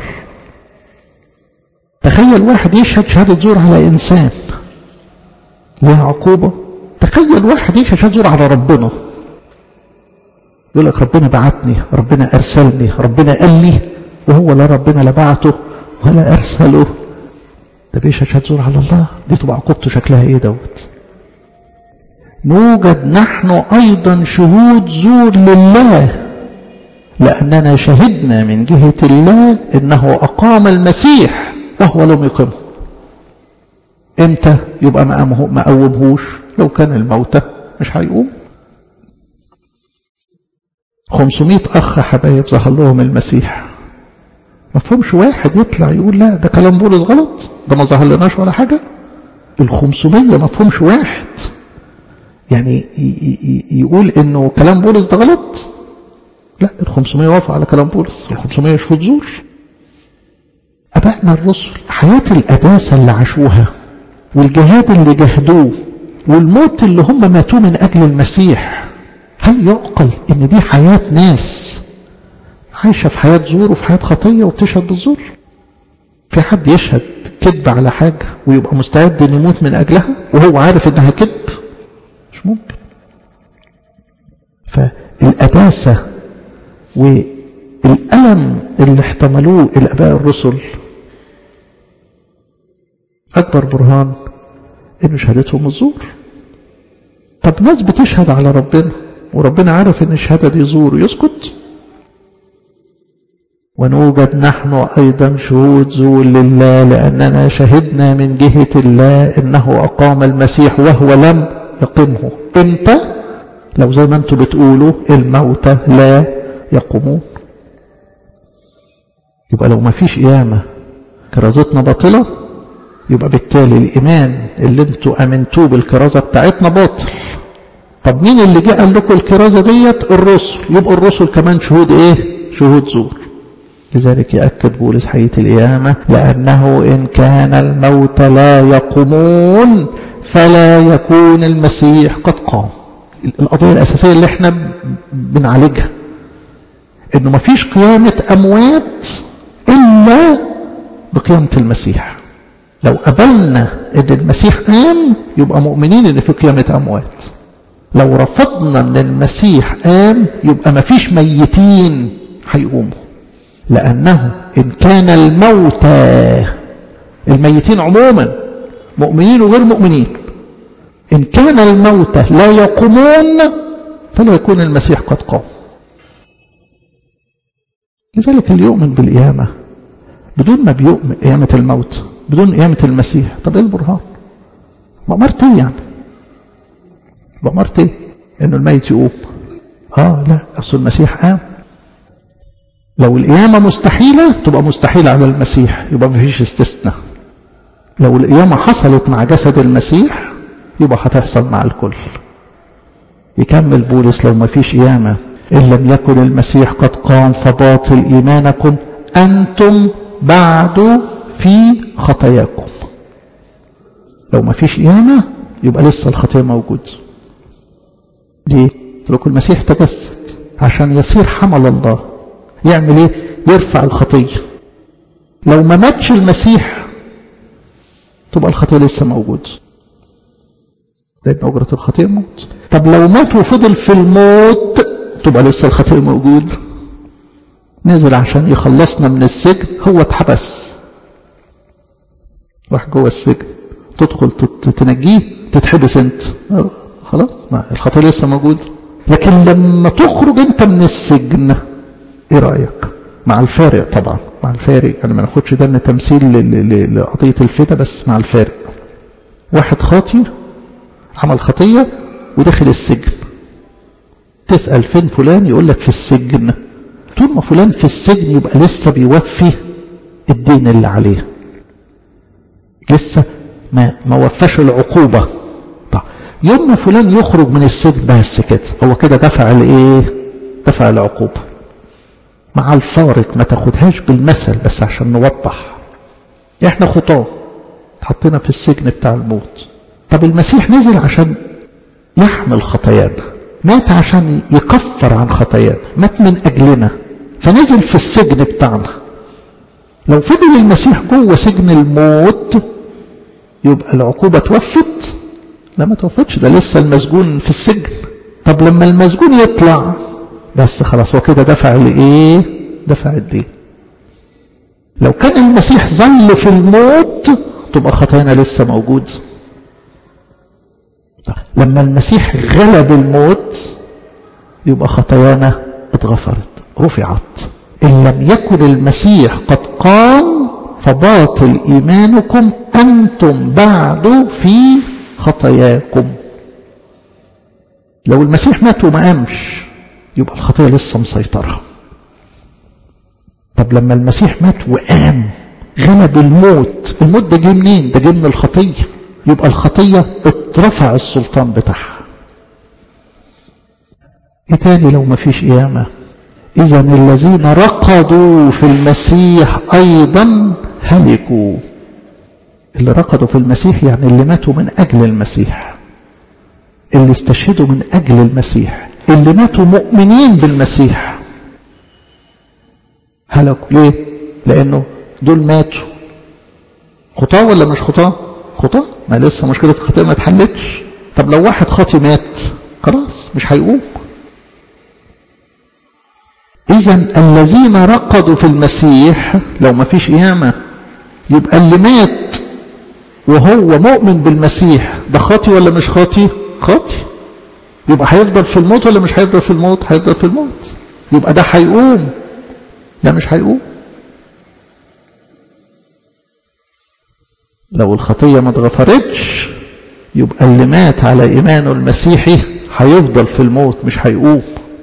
تخيل واحد يشهد شهاده زور على انسان لها عقوبه تخيل واحد يشهد شهاده زور على ربنا يقول لك ربنا بعتني ربنا ارسلني ربنا قال لي وهو لا ربنا لا بعته ولا ارسله ده بيشهد شهاده زور على الله دي تبقى عقوبته شكلها ايه دوت نوجد نحن ايضا شهود زور لله لاننا شهدنا من جهه الله انه اقام المسيح وهو لم يقمه امتى يبقى ما ما قومهوش لو كان الموتى مش هيقوم 500 اخ حبايب ظهر لهم المسيح ما فهمش واحد يطلع يقول لا ده كلام بولس غلط ده ما ظهر لناش ولا حاجه ال 500 ما فهمش واحد يعني يقول انه كلام بولس ده غلط لا ال 500 وافق على كلام بولس ال 500 يشفوا زور ابائنا الرسل حياه القداسه اللي عاشوها والجهاد اللي جاهدوه والموت اللي هم ماتوه من اجل المسيح هل يعقل ان دي حياه ناس عايشه في حياه زور وفي حياه خطيه وبتشهد بالزور في حد يشهد كذب على حاجه ويبقى مستعد انه يموت من اجلها وهو عارف انها كذب مش ممكن فالقداسه والالم اللي احتملوه الاباء الرسل اكبر برهان ان شهادتهم الزور طب ناس بتشهد على ربنا وربنا عارف ان الشهاده دي زور يسكت ونوجد نحن ايضا شهود زور لله لاننا شهدنا من جهه الله انه اقام المسيح وهو لم يقمه امتى لو زي ما انتم بتقولوا الموتى لا يقومون يبقى لو ما فيش قيامه كرازتنا باطله يبقى بالتالي الايمان اللي انتوا امنتوه بالكرازه بتاعتنا باطل طب مين اللي جه قال لكم الكرازه ديت الرسل يبقى الرسل كمان شهود ايه شهود زور لذلك يأكد بولس حياة القيامة لأنه إن كان الموت لا يقومون فلا يكون المسيح قد قام القضية الأساسية اللي احنا بنعالجها إنه ما فيش قيامة أموات إلا بقيامة المسيح لو قبلنا ان المسيح قام يبقى مؤمنين ان في قيامة اموات لو رفضنا ان المسيح قام يبقى ما فيش ميتين هيقوموا لانه ان كان الموتى الميتين عموما مؤمنين وغير مؤمنين إن كان الموتى لا يقومون فلا يكون المسيح قد قام لذلك اللي يؤمن بالقيامة بدون ما بيؤمن قيامة الموت بدون قيامة المسيح طب ايه البرهان بأمرت ايه يعني بأمرت ايه انه الميت يقوم اه لا اصل المسيح قام لو القيامة مستحيلة تبقى مستحيلة على المسيح يبقى مفيش استثناء لو القيامة حصلت مع جسد المسيح يبقى هتحصل مع الكل يكمل بولس لو مفيش قيامة إن لم يكن المسيح قد قام فباطل إيمانكم أنتم بعد في خطاياكم لو مفيش قيامة يبقى لسه الخطية موجود ليه؟ لكم المسيح تجسد عشان يصير حمل الله يعمل ايه يرفع الخطية لو ما ماتش المسيح تبقى الخطية لسه موجود لأن أجرة الخطية موت طب لو مات وفضل في الموت تبقى لسه الخطية موجود نزل عشان يخلصنا من السجن هو اتحبس راح جوه السجن تدخل تنجيه تتحبس انت خلاص ما الخطية لسه موجود لكن لما تخرج انت من السجن ايه رأيك مع الفارق طبعا مع الفارق انا ما ناخدش ده تمثيل لقضية الفتى بس مع الفارق واحد خاطي عمل خطية ودخل السجن تسأل فين فلان يقول لك في السجن طول ما فلان في السجن يبقى لسه بيوفي الدين اللي عليه لسه ما, ما وفاش العقوبة طيب يوم ما فلان يخرج من السجن بس كده هو كده دفع الايه دفع العقوبة مع الفارق ما تاخدهاش بالمثل بس عشان نوضح احنا خطاه اتحطينا في السجن بتاع الموت طب المسيح نزل عشان يحمل خطايانا مات عشان يكفر عن خطايانا مات من أجلنا فنزل في السجن بتاعنا لو فضل المسيح جوه سجن الموت يبقى العقوبة توفت لا ما توفتش ده لسه المسجون في السجن طب لما المسجون يطلع بس خلاص هو كده دفع لإيه دفع الدين لو كان المسيح ظل في الموت تبقى خطايانا لسه موجود لما المسيح غلب الموت يبقى خطايانا اتغفرت رفعت إن لم يكن المسيح قد قام فباطل إيمانكم أنتم بعد في خطاياكم لو المسيح مات وما قامش يبقى الخطية لسه مسيطرة طب لما المسيح مات وقام غلب الموت الموت ده جه منين ده جه من الخطية يبقى الخطية اترفع السلطان بتاعها ايه تاني لو ما فيش قيامة اذا الذين رقدوا في المسيح ايضا هلكوا اللي رقدوا في المسيح يعني اللي ماتوا من اجل المسيح اللي استشهدوا من اجل المسيح اللي ماتوا مؤمنين بالمسيح هلكوا ليه لانه دول ماتوا خطاه ولا مش خطاه خطاه ما لسه مشكله الخطيه ما اتحلتش طب لو واحد خاطي مات خلاص مش هيقوم اذا الذين رقدوا في المسيح لو ما فيش قيامه يبقى اللي مات وهو مؤمن بالمسيح ده خاطي ولا مش خاطي خاطي يبقى هيفضل في الموت ولا مش هيفضل في الموت هيفضل في الموت يبقى ده هيقوم لا مش هيقوم لو الخطية ما اتغفرتش يبقى اللي مات على إيمانه المسيحي هيفضل في الموت مش هيقوم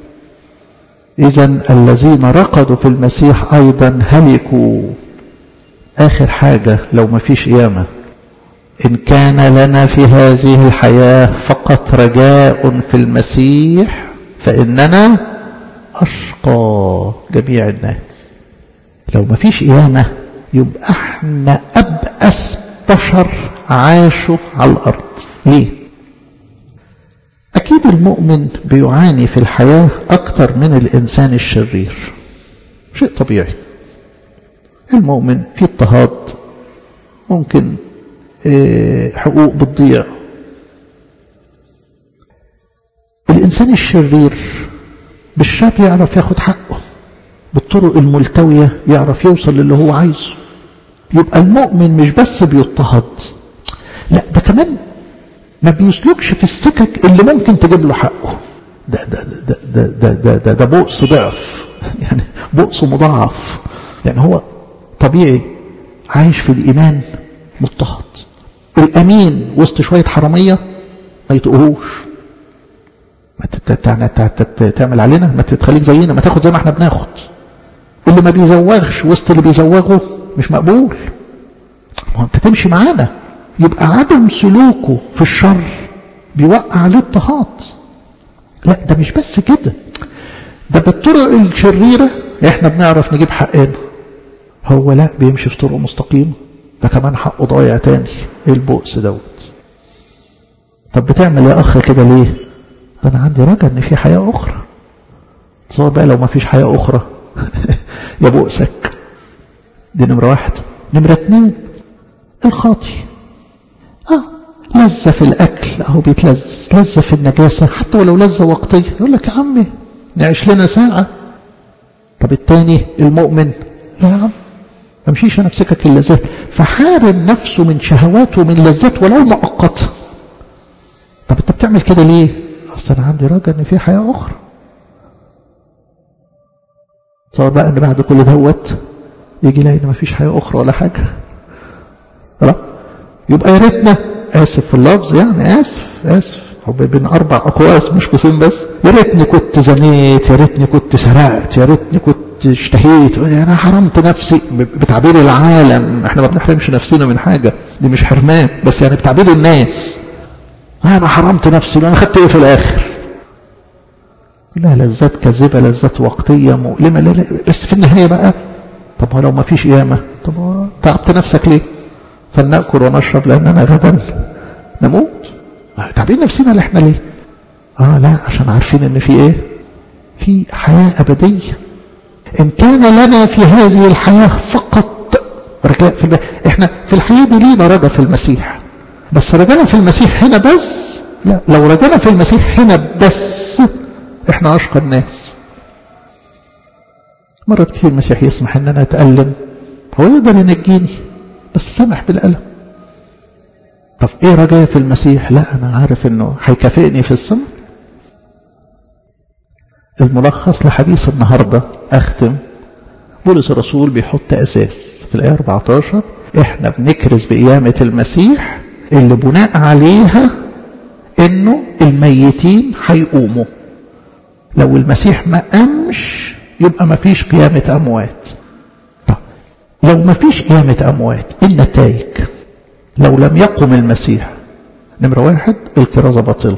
إذا الذين رقدوا في المسيح أيضا هلكوا آخر حاجة لو ما فيش قيامة إن كان لنا في هذه الحياة فقط رجاء في المسيح فإننا أشقى جميع الناس لو ما فيش قيامة يبقى احنا أبأس بشر عاشوا على الأرض ليه؟ أكيد المؤمن بيعاني في الحياة أكتر من الإنسان الشرير شيء طبيعي المؤمن في اضطهاد ممكن حقوق بتضيع الإنسان الشرير بالشر يعرف ياخد حقه بالطرق الملتوية يعرف يوصل للي هو عايزه يبقى المؤمن مش بس بيضطهد لا ده كمان ما بيسلكش في السكك اللي ممكن تجيب له حقه ده ده ده ده ده ده, ده, ده بؤس ضعف يعني بؤس مضاعف يعني هو طبيعي عايش في الإيمان مضطهد الأمين وسط شوية حرامية ما يتقهوش ما تعمل علينا ما تتخليك زينا ما تاخد زي ما احنا بناخد اللي ما بيزوغش وسط اللي بيزوغوا مش مقبول ما انت تمشي معانا يبقى عدم سلوكه في الشر بيوقع عليه اضطهاد لا ده مش بس كده ده بالطرق الشريرة احنا بنعرف نجيب حقنا هو لا بيمشي في طرق مستقيمة ده كمان حقه ضايع تاني ايه البؤس دوت طب بتعمل يا اخ كده ليه انا عندي رجا ان في حياة اخرى تصور بقى لو ما فيش حياة اخرى يا بؤسك دي نمرة واحد نمرة اتنين الخاطي اه لذة في الأكل أهو بيتلذذ لذة في النجاسة حتى ولو لذة وقتية يقول لك يا عمي نعيش لنا ساعة طب التاني المؤمن لا يا عم ما امشيش انا في سكك اللذات فحارم نفسه من شهوات ومن لذات ولو مؤقتة طب انت بتعمل كده ليه اصل انا عندي رجا ان في حياة اخرى تصور بقى ان بعد كل دوت يجي يلاقي ان ما فيش حياة اخرى ولا حاجة لا يبقى يا ريتنا اسف في اللفظ يعني اسف اسف هو بين اربع اقواس مش قوسين بس يا ريتني كنت زنيت يا ريتني كنت سرقت يا ريتني كنت اشتهيت انا حرمت نفسي بتعبير العالم احنا ما بنحرمش نفسنا من حاجه دي مش حرمان بس يعني بتعبير الناس انا حرمت نفسي انا خدت ايه في الاخر لا لذات كاذبه لذات وقتيه مؤلمه لا لا بس في النهايه بقى طب لو ما فيش قيامه طب تعبت نفسك ليه فلنأكل ونشرب لأننا غدا نموت تعبين نفسنا احنا ليه اه لا عشان عارفين ان في ايه في حياة أبدية إن كان لنا في هذه الحياة فقط رجاء في الب... احنا في الحياة دي لينا رجاء في المسيح بس رجانا في المسيح هنا بس لا لو رجانا في المسيح هنا بس احنا أشقى الناس مرات كتير المسيح يسمح ان انا اتألم هو يقدر ينجيني بس سمح بالألم طب ايه رجايا في المسيح لا انا عارف انه هيكافئني في السماء الملخص لحديث النهاردة اختم بولس الرسول بيحط اساس في الايه 14 احنا بنكرز بقيامة المسيح اللي بناء عليها انه الميتين هيقوموا لو المسيح ما قامش يبقى ما فيش قيامة اموات طب لو ما فيش قيامة اموات ايه النتائج لو لم يقم المسيح نمرة واحد الكرازة باطلة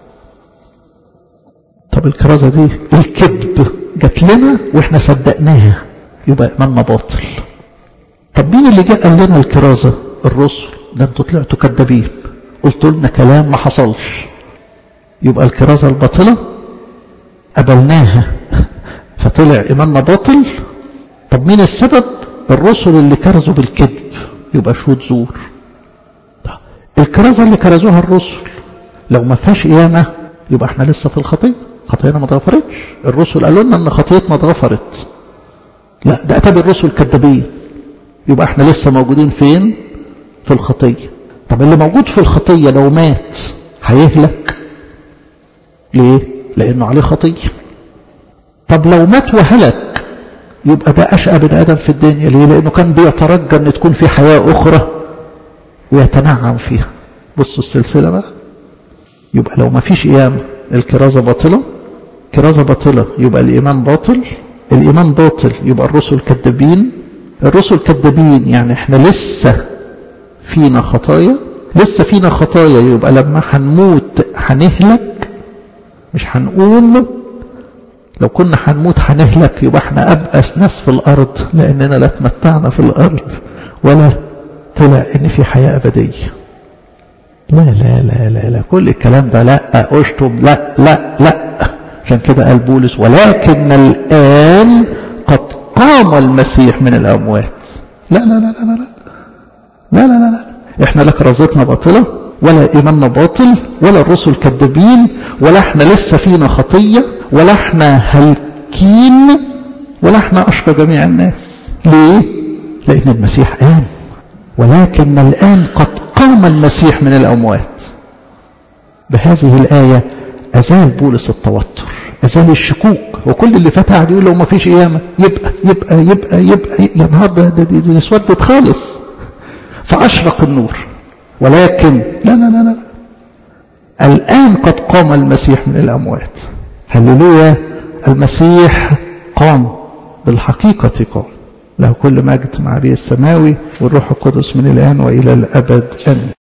طب الكرازة دي الكذب جات لنا واحنا صدقناها يبقى ايماننا باطل طب مين اللي جاء قال لنا الكرازة الرسل ده انتوا طلعتوا كذابين قلتوا لنا كلام ما حصلش يبقى الكرازة الباطلة قبلناها فطلع ايماننا باطل طب مين السبب الرسل اللي كرزوا بالكذب يبقى شهود زور الكرازة اللي كرزوها الرسل لو ما فيهاش قيامة يبقى احنا لسه في الخطية خطيئنا ما اتغفرتش الرسل قالوا لنا ان خطيتنا اتغفرت لا ده اتى الرسل كذابين يبقى احنا لسه موجودين فين في الخطية طب اللي موجود في الخطية لو مات هيهلك ليه لانه عليه خطية طب لو مات وهلك يبقى ده اشقى بني ادم في الدنيا ليه لانه كان بيترجى ان تكون في حياة اخرى ويتنعم فيها بصوا السلسلة بقى يبقى لو ما فيش قيامة الكرازة باطلة كرازة باطلة يبقى الإيمان باطل الإيمان باطل يبقى الرسل كذابين الرسل كذابين يعني احنا لسه فينا خطايا لسه فينا خطايا يبقى لما هنموت هنهلك مش هنقوم لو كنا هنموت هنهلك يبقى احنا أبأس ناس في الأرض لأننا لا تمتعنا في الأرض ولا طلع ان في حياة ابدية لا لا لا لا لا كل الكلام ده لا اشطب لا لا لا عشان كده قال بولس ولكن الآن قد قام المسيح من الأموات لا لا لا لا لا لا لا لا لا احنا لا كرازتنا باطلة ولا إيماننا باطل ولا الرسل كذابين ولا احنا لسه فينا خطية ولا احنا هلكين ولا احنا أشقى جميع الناس ليه؟ لأن المسيح قام ولكن الآن قد قام المسيح من الأموات بهذه الآية أزال بولس التوتر أزال الشكوك وكل اللي فات قاعد يقول لو ما فيش قيامة يبقى يبقى يبقى يبقى يا نهار ده ده دي, دي اسودت خالص فأشرق النور ولكن لا لا لا لا الآن قد قام المسيح من الأموات هللويا المسيح قام بالحقيقة قام له كل مجد مع أبي السماوي والروح القدس من الآن وإلى الأبد آمين